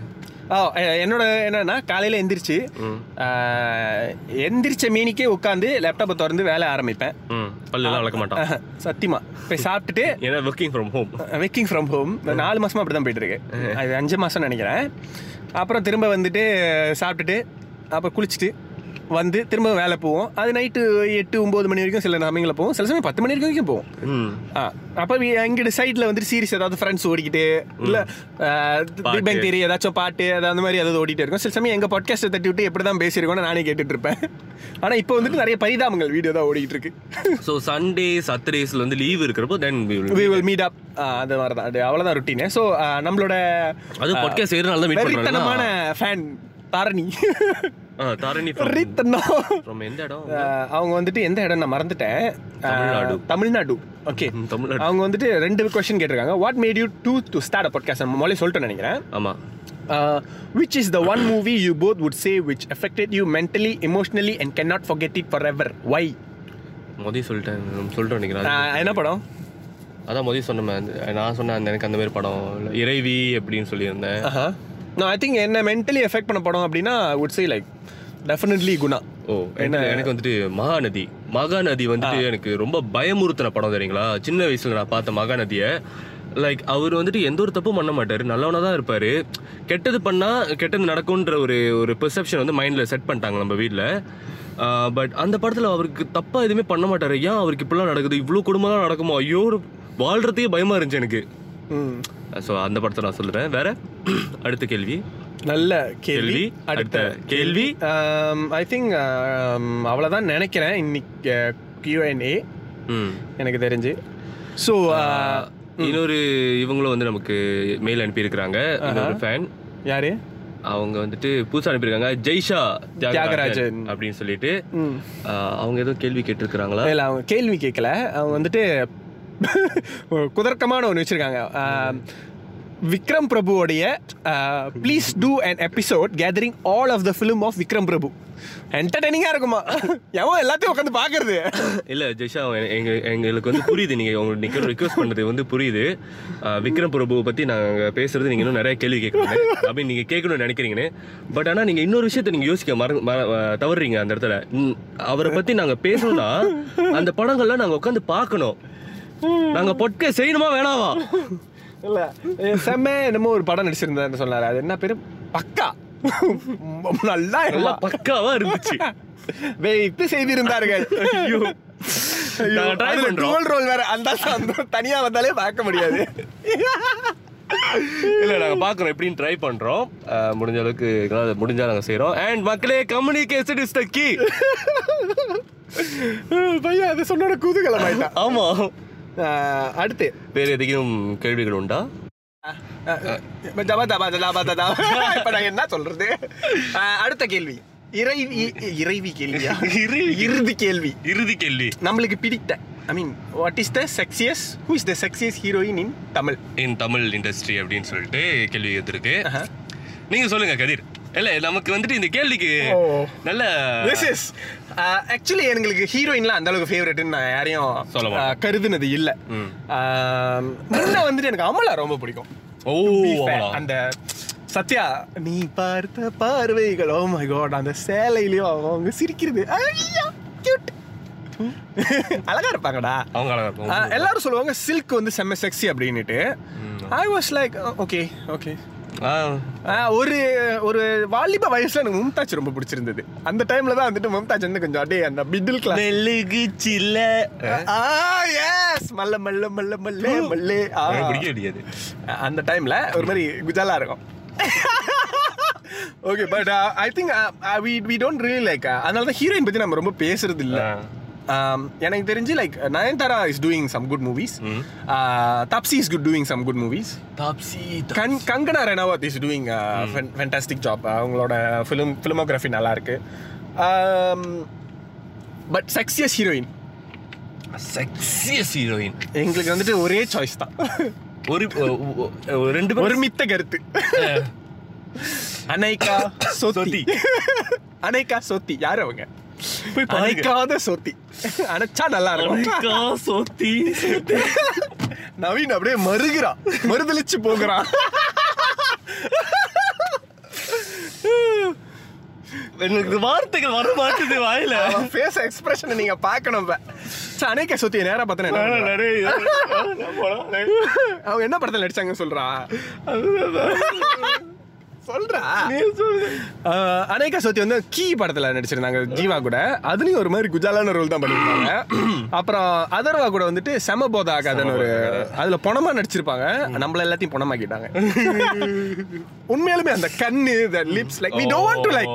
ஓ எ- என்னோட என்னன்னா காலையில எந்திரிச்சு ம் ஆஹ், எந்திரிச்ச மீனிக்கே உட்காந்து லேப்டாப்பை திறந்து வேலை ஆரம்பிப்பேன் ம் பல்லெல்லாம் வளர்க்க மாட்டான் ஆஹ், சத்தியமா போய் சாப்பிட்டுட்டு ஏன்னா working from home working from home நாலு மாசமா அப்படி தான் போயிட்டு இருக்கு அது அஞ்சு மாசம் நினைக்கிறேன் அப்புறம் திரும்ப வந்துட்டு சாப்பிட்டுட்டு அப்புறம் குளிச்சுட்டு வந்து திரும்ப வேலை போவோம் அது நைட்டு எட்டு ஒம்பது மணி வரைக்கும் சில சமயங்களில் போவோம் சில சமயம் பத்து மணி வரைக்கும் போவோம் ம் ஆ அப்போ இங்கிட்ட சைடில் வந்துட்டு சீரிஸ் ஏதாவது ஃப்ரெண்ட்ஸ் ஓடிக்கிட்டு இல்லை பிக் பேங் தேரி ஏதாச்சும் பாட்டு அது அந்த மாதிரி ஏதாவது ஓடிட்டே இருக்கும் சில சமயம் எங்கள் பாட்காஸ்ட்டை தட்டி விட்டு எப்படி தான் பேசியிருக்கோம்னு நானே கேட்டுட்டு இருப்பேன் ஆனால் இப்போ வந்துட்டு நிறைய பரிதாபங்கள் வீடியோ தான் ஓடிக்கிட்டு இருக்கு ஸோ சண்டே சட்டர்டேஸில் வந்து லீவ் இருக்கிறப்போ then we will meet up அது மாதிரி தான் அது அவ்வளோதான் ருட்டீனு ஸோ நம்மளோட அது பாட்காஸ்ட் செய்யறதுனால தான் மீட் வெறித்தனமான பண்ணுறாங்க ஃபேன் தாரணி தாரணி வெறித்தனம் ஃப்ரம் எந்த இடம் ஆஹ் அவங்க வந்துட்டு எந்த இடம் நான் மறந்துட்டேன் ஆஹ் தமிழ்நாடு. தமிழ்நாடு ஓகே ம், தமிழ்நாடு அவங்க வந்துட்டு ரெண்டு கொஸ்டின் கேட்டிருக்காங்க what made you two to start a podcast நம்ம முதல்ல சொல்லிட்டு நினைக்கிறேன் ஆமாம் uh, which is the one movie you both would say which affected you mentally, emotionally, and cannot forget it forever? Why? மொதல் சொல்லிட்டேன் சொல்லிட்டு நினைக்கிறேன் Uh, என்ன படம் அதான் மொதல் சொன்னேன் நான் சொன்னேன் அந்த எனக்கு அந்த மாதிரி படம் இறைவி அப்படின்னு சொல்லியிருந்தேன் no, I think என்ன மென்டலி எஃபெக்ட் பண்ண படம் அப்படின்னா would say like definitely Guna ஓ என்ன எனக்கு வந்துட்டு மகாநதி மகாநதி வந்துட்டு எனக்கு ரொம்ப பயமுறுத்தின படம் தெரியுங்களா சின்ன வயசுல நான் பார்த்த மகாநதியை லைக் அவர் வந்துட்டு எந்த ஒரு தப்பும் பண்ண மாட்டாரு நல்லவனா தான் இருப்பாரு கெட்டது பண்ணா கெட்டது நடக்கும்ன்ற ஒரு ஒரு பெர்செப்ஷன் வந்து மைண்ட்ல செட் பண்ணிட்டாங்க நம்ம வீட்டில் பட் அந்த படத்துல அவருக்கு தப்பா எதுவுமே பண்ண மாட்டாரு ஏன் அவருக்கு இப்படிலாம் நடக்குது இவ்வளோ குடும்பம்லாம் நடக்குமோ ஐயோ வாழ்றதுக்கே பயமா இருந்துச்சு எனக்கு ம். ஸோ அந்த படத்தை நான் சொல்றேன் வேற அடுத்த கேள்வி நல்ல கேள்வி கேள்வி அடுத்த கேள்வி ஐ திங்க் அவ்வளோதான் நினைக்கிறேன் இன்னைக்கு கியூஎன்ஏ ம் எனக்கு தெரிஞ்சு ஸோ இன்னொரு இவங்களும் வந்து நமக்கு மெயில் அனுப்பியிருக்கிறாங்க இன்னொரு ஃபேன் யாரு அவங்க வந்துட்டு புதுசா அனுப்பியிருக்காங்க ஜெய்ஷா தியாகராஜன் தியாகராஜன். அப்படின்னு சொல்லிட்டு ம் ஆஹ், அவங்க ஏதோ கேள்வி கேட்டிருக்கிறாங்களா இல்லை அவங்க கேள்வி கேட்கல அவங்க வந்துட்டு ஒரு குதர்க்கமான ஒன்று வச்சுருக்காங்க விக்ரம் பிரபுவோடைய please do an episode gathering all of the film of Vikram Prabhu என்டர்டைனிங்காக இருக்குமா எவன் எல்லாத்தையும் உட்காந்து பார்க்கறது இல்ல ஜெய்ஷா எ- எங்க எங்களுக்கு வந்து புரியுது நீங்க உங்களுக்கு நீங்க ரிக்வஸ்ட் பண்றது வந்து புரியுது ஆஹ், விக்ரம் பிரபுவை பத்தி நாங்க பேசுறது நீங்க இன்னும் நிறைய கேள்வி கேட்கணும் அப்படின்னு நீங்க கேட்கணும்னு நினைக்கிறீங்கன்னு பட் ஆனா நீங்க இன்னொரு விஷயத்தை நீங்க யோசிக்க மற மற- அஹ், தவறுறீங்க அந்த இடத்துல ம், அவரை பத்தி நாங்க பேசணும்னா அந்த படங்கள்லாம் நாங்க உட்காந்து பார்க்கணும் நாங்க பொட்க செய்யணுமா வேணாவா இல்லை செம்ம என்னமோ ஒரு படம் நடிச்சிருந்தாருன்னு சொன்னாரு அது என்ன பேரு பக்கா நல்லா நல்லா நல்லா பக்காவா இருந்துச்சு வைத்து செய்திருந்தார்கள் ஐயோ நாங்க try பண்றோம். ரோல் வேற அந்த அந்த தனியா வந்தாலே பார்க்க முடியாது இல்ல நாங்க பாக்குறோம் எப்படின்னு ட்ரை பண்றோம் அஹ், முடிஞ்ச அளவுக்கு எங்களால முடிஞ்சா நாங்க செய்றோம் அண்ட் மக்களே கம்யூனிகேஷன் இஸ் த கீ பையன் அதை சொன்னோட குதூகலம் ஆயிட்டான் ஆமா ஆஹ் அடுத்து வேற எதுக்கும் கேள்விகள் உண்டா தபா தபா தபா தபா இப்ப நான் என்ன சொல்றது ஆஹ் அடுத்த கேள்வி இறைவி இறைவி கேள்வியா இறுதி கேள்வி இறுதி கேள்வி நம்மளுக்கு பிடித்த I mean what is the sexiest who is the sexiest heroine in Tamil in Tamil industry அப்படின்னு சொல்லிட்டு கேள்வி எடுத்திருக்கு நீங்க சொல்லுங்க கதிர் இல்ல நமக்கு வந்துட்டு இந்த கேள்விக்கு ஓ. நல்ல திஸ் இஸ் ஆக்சுவலி எங்களுக்கு ஹீரோயின்லாம் அந்த அளவுக்கு ஃபேவரட்னு நான் யாரையும் சொல்ல மாட்டேன். uh, கருதுனது இல்ல ம். Uh, முன்ன வந்துட்டு எனக்கு அமலா ரொம்ப பிடிக்கும் ஓ Be fair. அவ்வளோ. அந்த சத்யா நீ பார்த்த பார்வைகள் ஓ மை காட் அந்த சேலையிலயும் அவங்க சிரிக்கிறது ஐயா cute. அழகா இருப்பாங்கடா அவங்க அழகா இருக்கும். Uh, எல்லாரும் சொல்லுவாங்க சில்க் வந்து செம்ம செக்ஸி அப்படின்னுட்டு I was like okay okay ah, ஒரு ஒரு வாலிப வயசுல எனக்கு மும்தாஜ் ரொம்ப பிடிச்சிருந்தது அந்த டைம்ல தான் வந்துட்டு மும்தாஜ் வந்து கொஞ்சம் அப்படியே அந்த மிடில் கிளாஸ் மெழுகு சில்ல ஆ எஸ் மல்ல மல்ல மல்ல மல்ல மல்லே ஆ. எனக்கு பிடிக்க முடியாது அந்த டைம்ல ஒரு மாதிரி குஜாலா இருக்கும் okay but I think we we don't really like அதனால தான் ஹீரோயின் பத்தி நம்ம ரொம்ப பேசுறது இல்ல Um, எனக்கு தெரிஞ்சு like Nayanthara is doing some good movies hmm. Taapsee is good doing some good movies Taapsee கன் Kangana Ranaut is doing fantastic job அவங்களோட ஃபிலிம் ஃபிலிமோகிராஃபி நல்லா இருக்கு but sexiest heroine sexiest heroine எங்களுக்கு வந்துட்டு ஒரே சாய்ஸ் தான் ஒரு ஒ- ஒ- ஒ- ரெண்டு பேரும் ஒருமித்த கருத்து அனைக்கா சொத்தி அனைக்கா சொத்தி யார் அவங்க போய் பாருங்க அணைக்காத சொத்தி அணைச்சா நல்லா இருக்கும் அக்கா, சோத்தி நவீன் அப்படியே மறுகிறான் மறுதளிச்சு போகிறான் எனக்கு வார்த்தைகள் வர மாட்டுது வாயில அவன் ஃபேஸ் எக்ஸ்பிரஷன் நீங்க பார்க்கணும் இப்ப. சே, அணைக்கா சொத்தி நேரா பார்த்தா என்ன பண்ணுவ? அவங்க என்ன படத்துல நடிச்சாங்கன்னு சொல்றா சொல்றா ஆஹ், அனேகா சோத்தி வந்து கீ படத்துல நடிச்சிருந்தாங்க ஜீவா கூட அதுலயும் ஒரு மாதிரி குஜாலான ரோல் தான் பண்ணிருப்பாங்க அப்புறம் அதர்வா கூட வந்துட்டு செம போதா ஆகாதன்னு ஒரு அதுல பொணமா நடிச்சிருப்பாங்க நம்மள எல்லாத்தையும் பொணமாக்கிட்டாங்க உண்மையாலுமே அந்த கண்ணு the lips like we don't want to like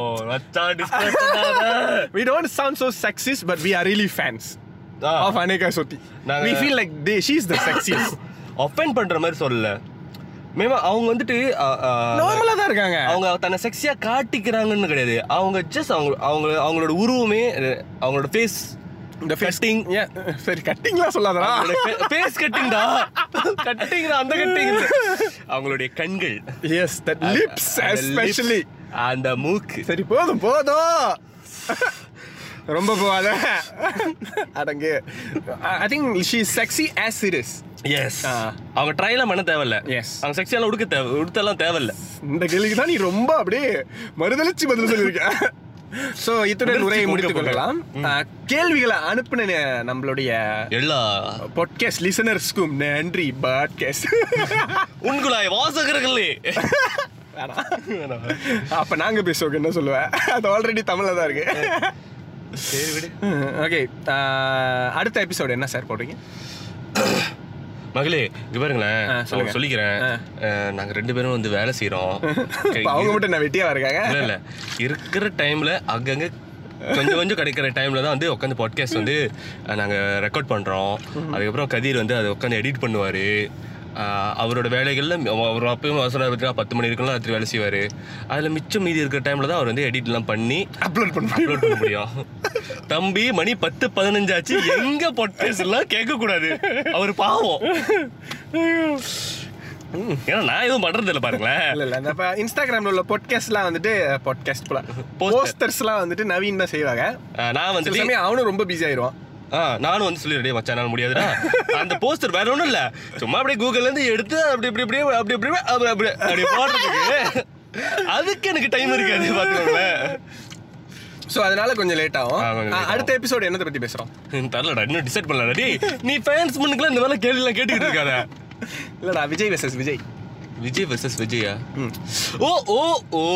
we don't sound so sexist but we are really fans of Aneka சோத்தி நாங்க- we feel like they she's the sexiest offend பண்ற மாதிரி சொல்லல மேமா அவங்க வந்துட்டு அ, அ, நார்மலா தான் இருக்காங்க அவங்க தன்னை செக்ஸியா காட்டிக்கிறாங்கன்னு கிடையாது அவங்க ஜஸ்ட் அவங்க அவங்க அவங்களோட உருவமே அஹ், அவங்களோட ஃபேஸ் இந்த Cutting. ஏன் சரி கட்டிங்லாம் சொல்லாதடா ஃபேஸ் கட்டிங்டா கட்டிங் அந்த கட்டிங் அவங்களுடைய கண்கள் எஸ் தட் லிப்ஸ் அந்த எஸ்பெஷலி lips, அந்த மூக்கு சரி போதும் போதும் ரொம்ப போகாத அடங்கு I think she sexy as it is yes ah. அவங்க ட்ரைலாம் பண்ண தேவையில்ல Yes. அவங்க செக்ஸியெல்லாம் உடுக்க தேவை உடுத்தெல்லாம் தேவையில்ல இந்த கேள்விக்கு தான் நீ ரொம்ப அப்படியே மறுதளிச்சு பதில் சொல்லியிருக்க ஸோ இத்துடன் உரையை முடித்துக் கொள்ளலாம் அஹ், கேள்விகளை அனுப்பின நம்மளுடைய எல்லா பாட்காஸ்ட் லிசனர்ஸ்க்கும் நன்றி பாட்காஸ்ட் உண்குலாய் வாசகர்களே அப்ப நாங்க பேசுவோம் என்ன சொல்லுவேன் அது ஆல்ரெடி தமிழ்ல தான் இருக்கு சரி விடு ஓகே அடுத்த எபிசோடு என்ன சார் போடுறீங்க மகளே இங்க பாருங்களேன் ஆ, சொல்லுங்க. நான் சொல்லிக்கிறேன் ஆ. அஹ், நாங்க ரெண்டு பேரும் வந்து வேலை செய்யறோம் இப்ப அவங்க மட்டும் என்ன வெட்டியா இருக்காங்க இல்ல இல்ல இருக்கிற டைம்ல அங்கங்க கொஞ்சம் கொஞ்சம் கிடைக்கிற டைம்ல தான் வந்து உட்காந்து பாட்காஸ்ட் வந்து அஹ், நாங்க ரெக்கார்ட் பண்றோம் அதுக்கப்புறம் கதிர் வந்து அதை உட்காந்து எடிட் பண்ணுவாரு அஹ், அவரோட வேலைகள்ல அவ- அவர் அப்பயும் அவசரம் பார்த்தீங்கன்னா பத்து மணி இருக்குலாம் ராத்திரி வேலை செய்வாரு அதுல மிச்சம் மீதி இருக்கிற டைம்ல தான் அவர் வந்து எடிட் எல்லாம் பண்ணி அப்லோட் பண்ண அப்லோட் பண்ண முடியும் தம்பி மணி பத்து பதினஞ்சாச்சு எங்க பாட்காஸ்ட் எல்லாம் கேட்க கூடாது அவர் பாவம் ஏன்னா நான் எதுவும் பண்றது இல்ல பாருங்களேன் இல்ல இல்ல இந்த இன்ஸ்டாகிராம்ல உள்ள பாட்காஸ்ட்லாம் வந்துட்டு பாட்காஸ்ட் போல Poster. போஸ்டர்ஸ்லாம் வந்துட்டு நவீன் தான் செய்வாங்க அஹ், நான் சில வந்துட்டு சமயம் அவனும் ரொம்ப பிஸி ஆயிடுவான் ஆ நானும் வந்து சொல்லிடுறேன் மச்சான் என்னால முடியாதுடா அந்த போஸ்டர் வேற ஒண்ணும் இல்ல சும்மா அப்படியே கூகுள்ல இருந்து எடுத்து அப்படி இப்படி இப்படி அப்படி இப்படி அப்படி அப்படி அப்படி போடுறதுக்கு அதுக்கு எனக்கு டைம் இருக்காது பாத்துக்கோங்களேன் ஸோ அதனால கொஞ்சம் லேட் ஆகும் ஆ, கொஞ்சம் late ஆ, அடுத்த எபிசோடு என்னத்தை பத்தி பேசுறோம் தரலடா இன்னும் டிசைட் பண்ணலடா டேய் நீ ஃபேன்ஸ் முன்னுக்குலாம் இந்த மாதிரி கேள்வி எல்லாம் கேட்டுக்கிட்டு இருக்காத இல்லடா விஜய் வெர்சஸ் விஜய் விஜய் வெர்சஸ் விஜயா ம். ஓ ஓ ஓ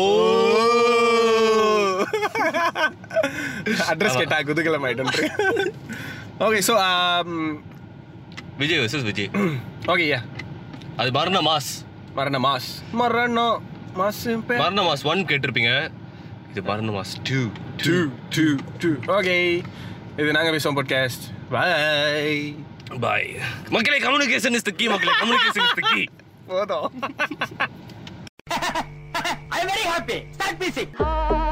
அட்ரஸ் கேட்டா குதூகலம் ஆயிட்டு okay so Vijay versus Vijay okay yeah அது மரண மாஸ் மரண மாஸ் மரணம் மாஸ் மரண மாஸ் ஒன் கேட்டிருப்பீங்க இது மரண மாஸ் டூ டூ டூ டூ ஓகே இது நாங்க பேசுவோம் பாட்காஸ்ட் பை பாய் மக்களே கம்யூனிகேஷன் இஸ் த கீ மக்களே கம்யூனிகேஷன் இஸ் த கீ போதும் I'm very happy. Start music. Ah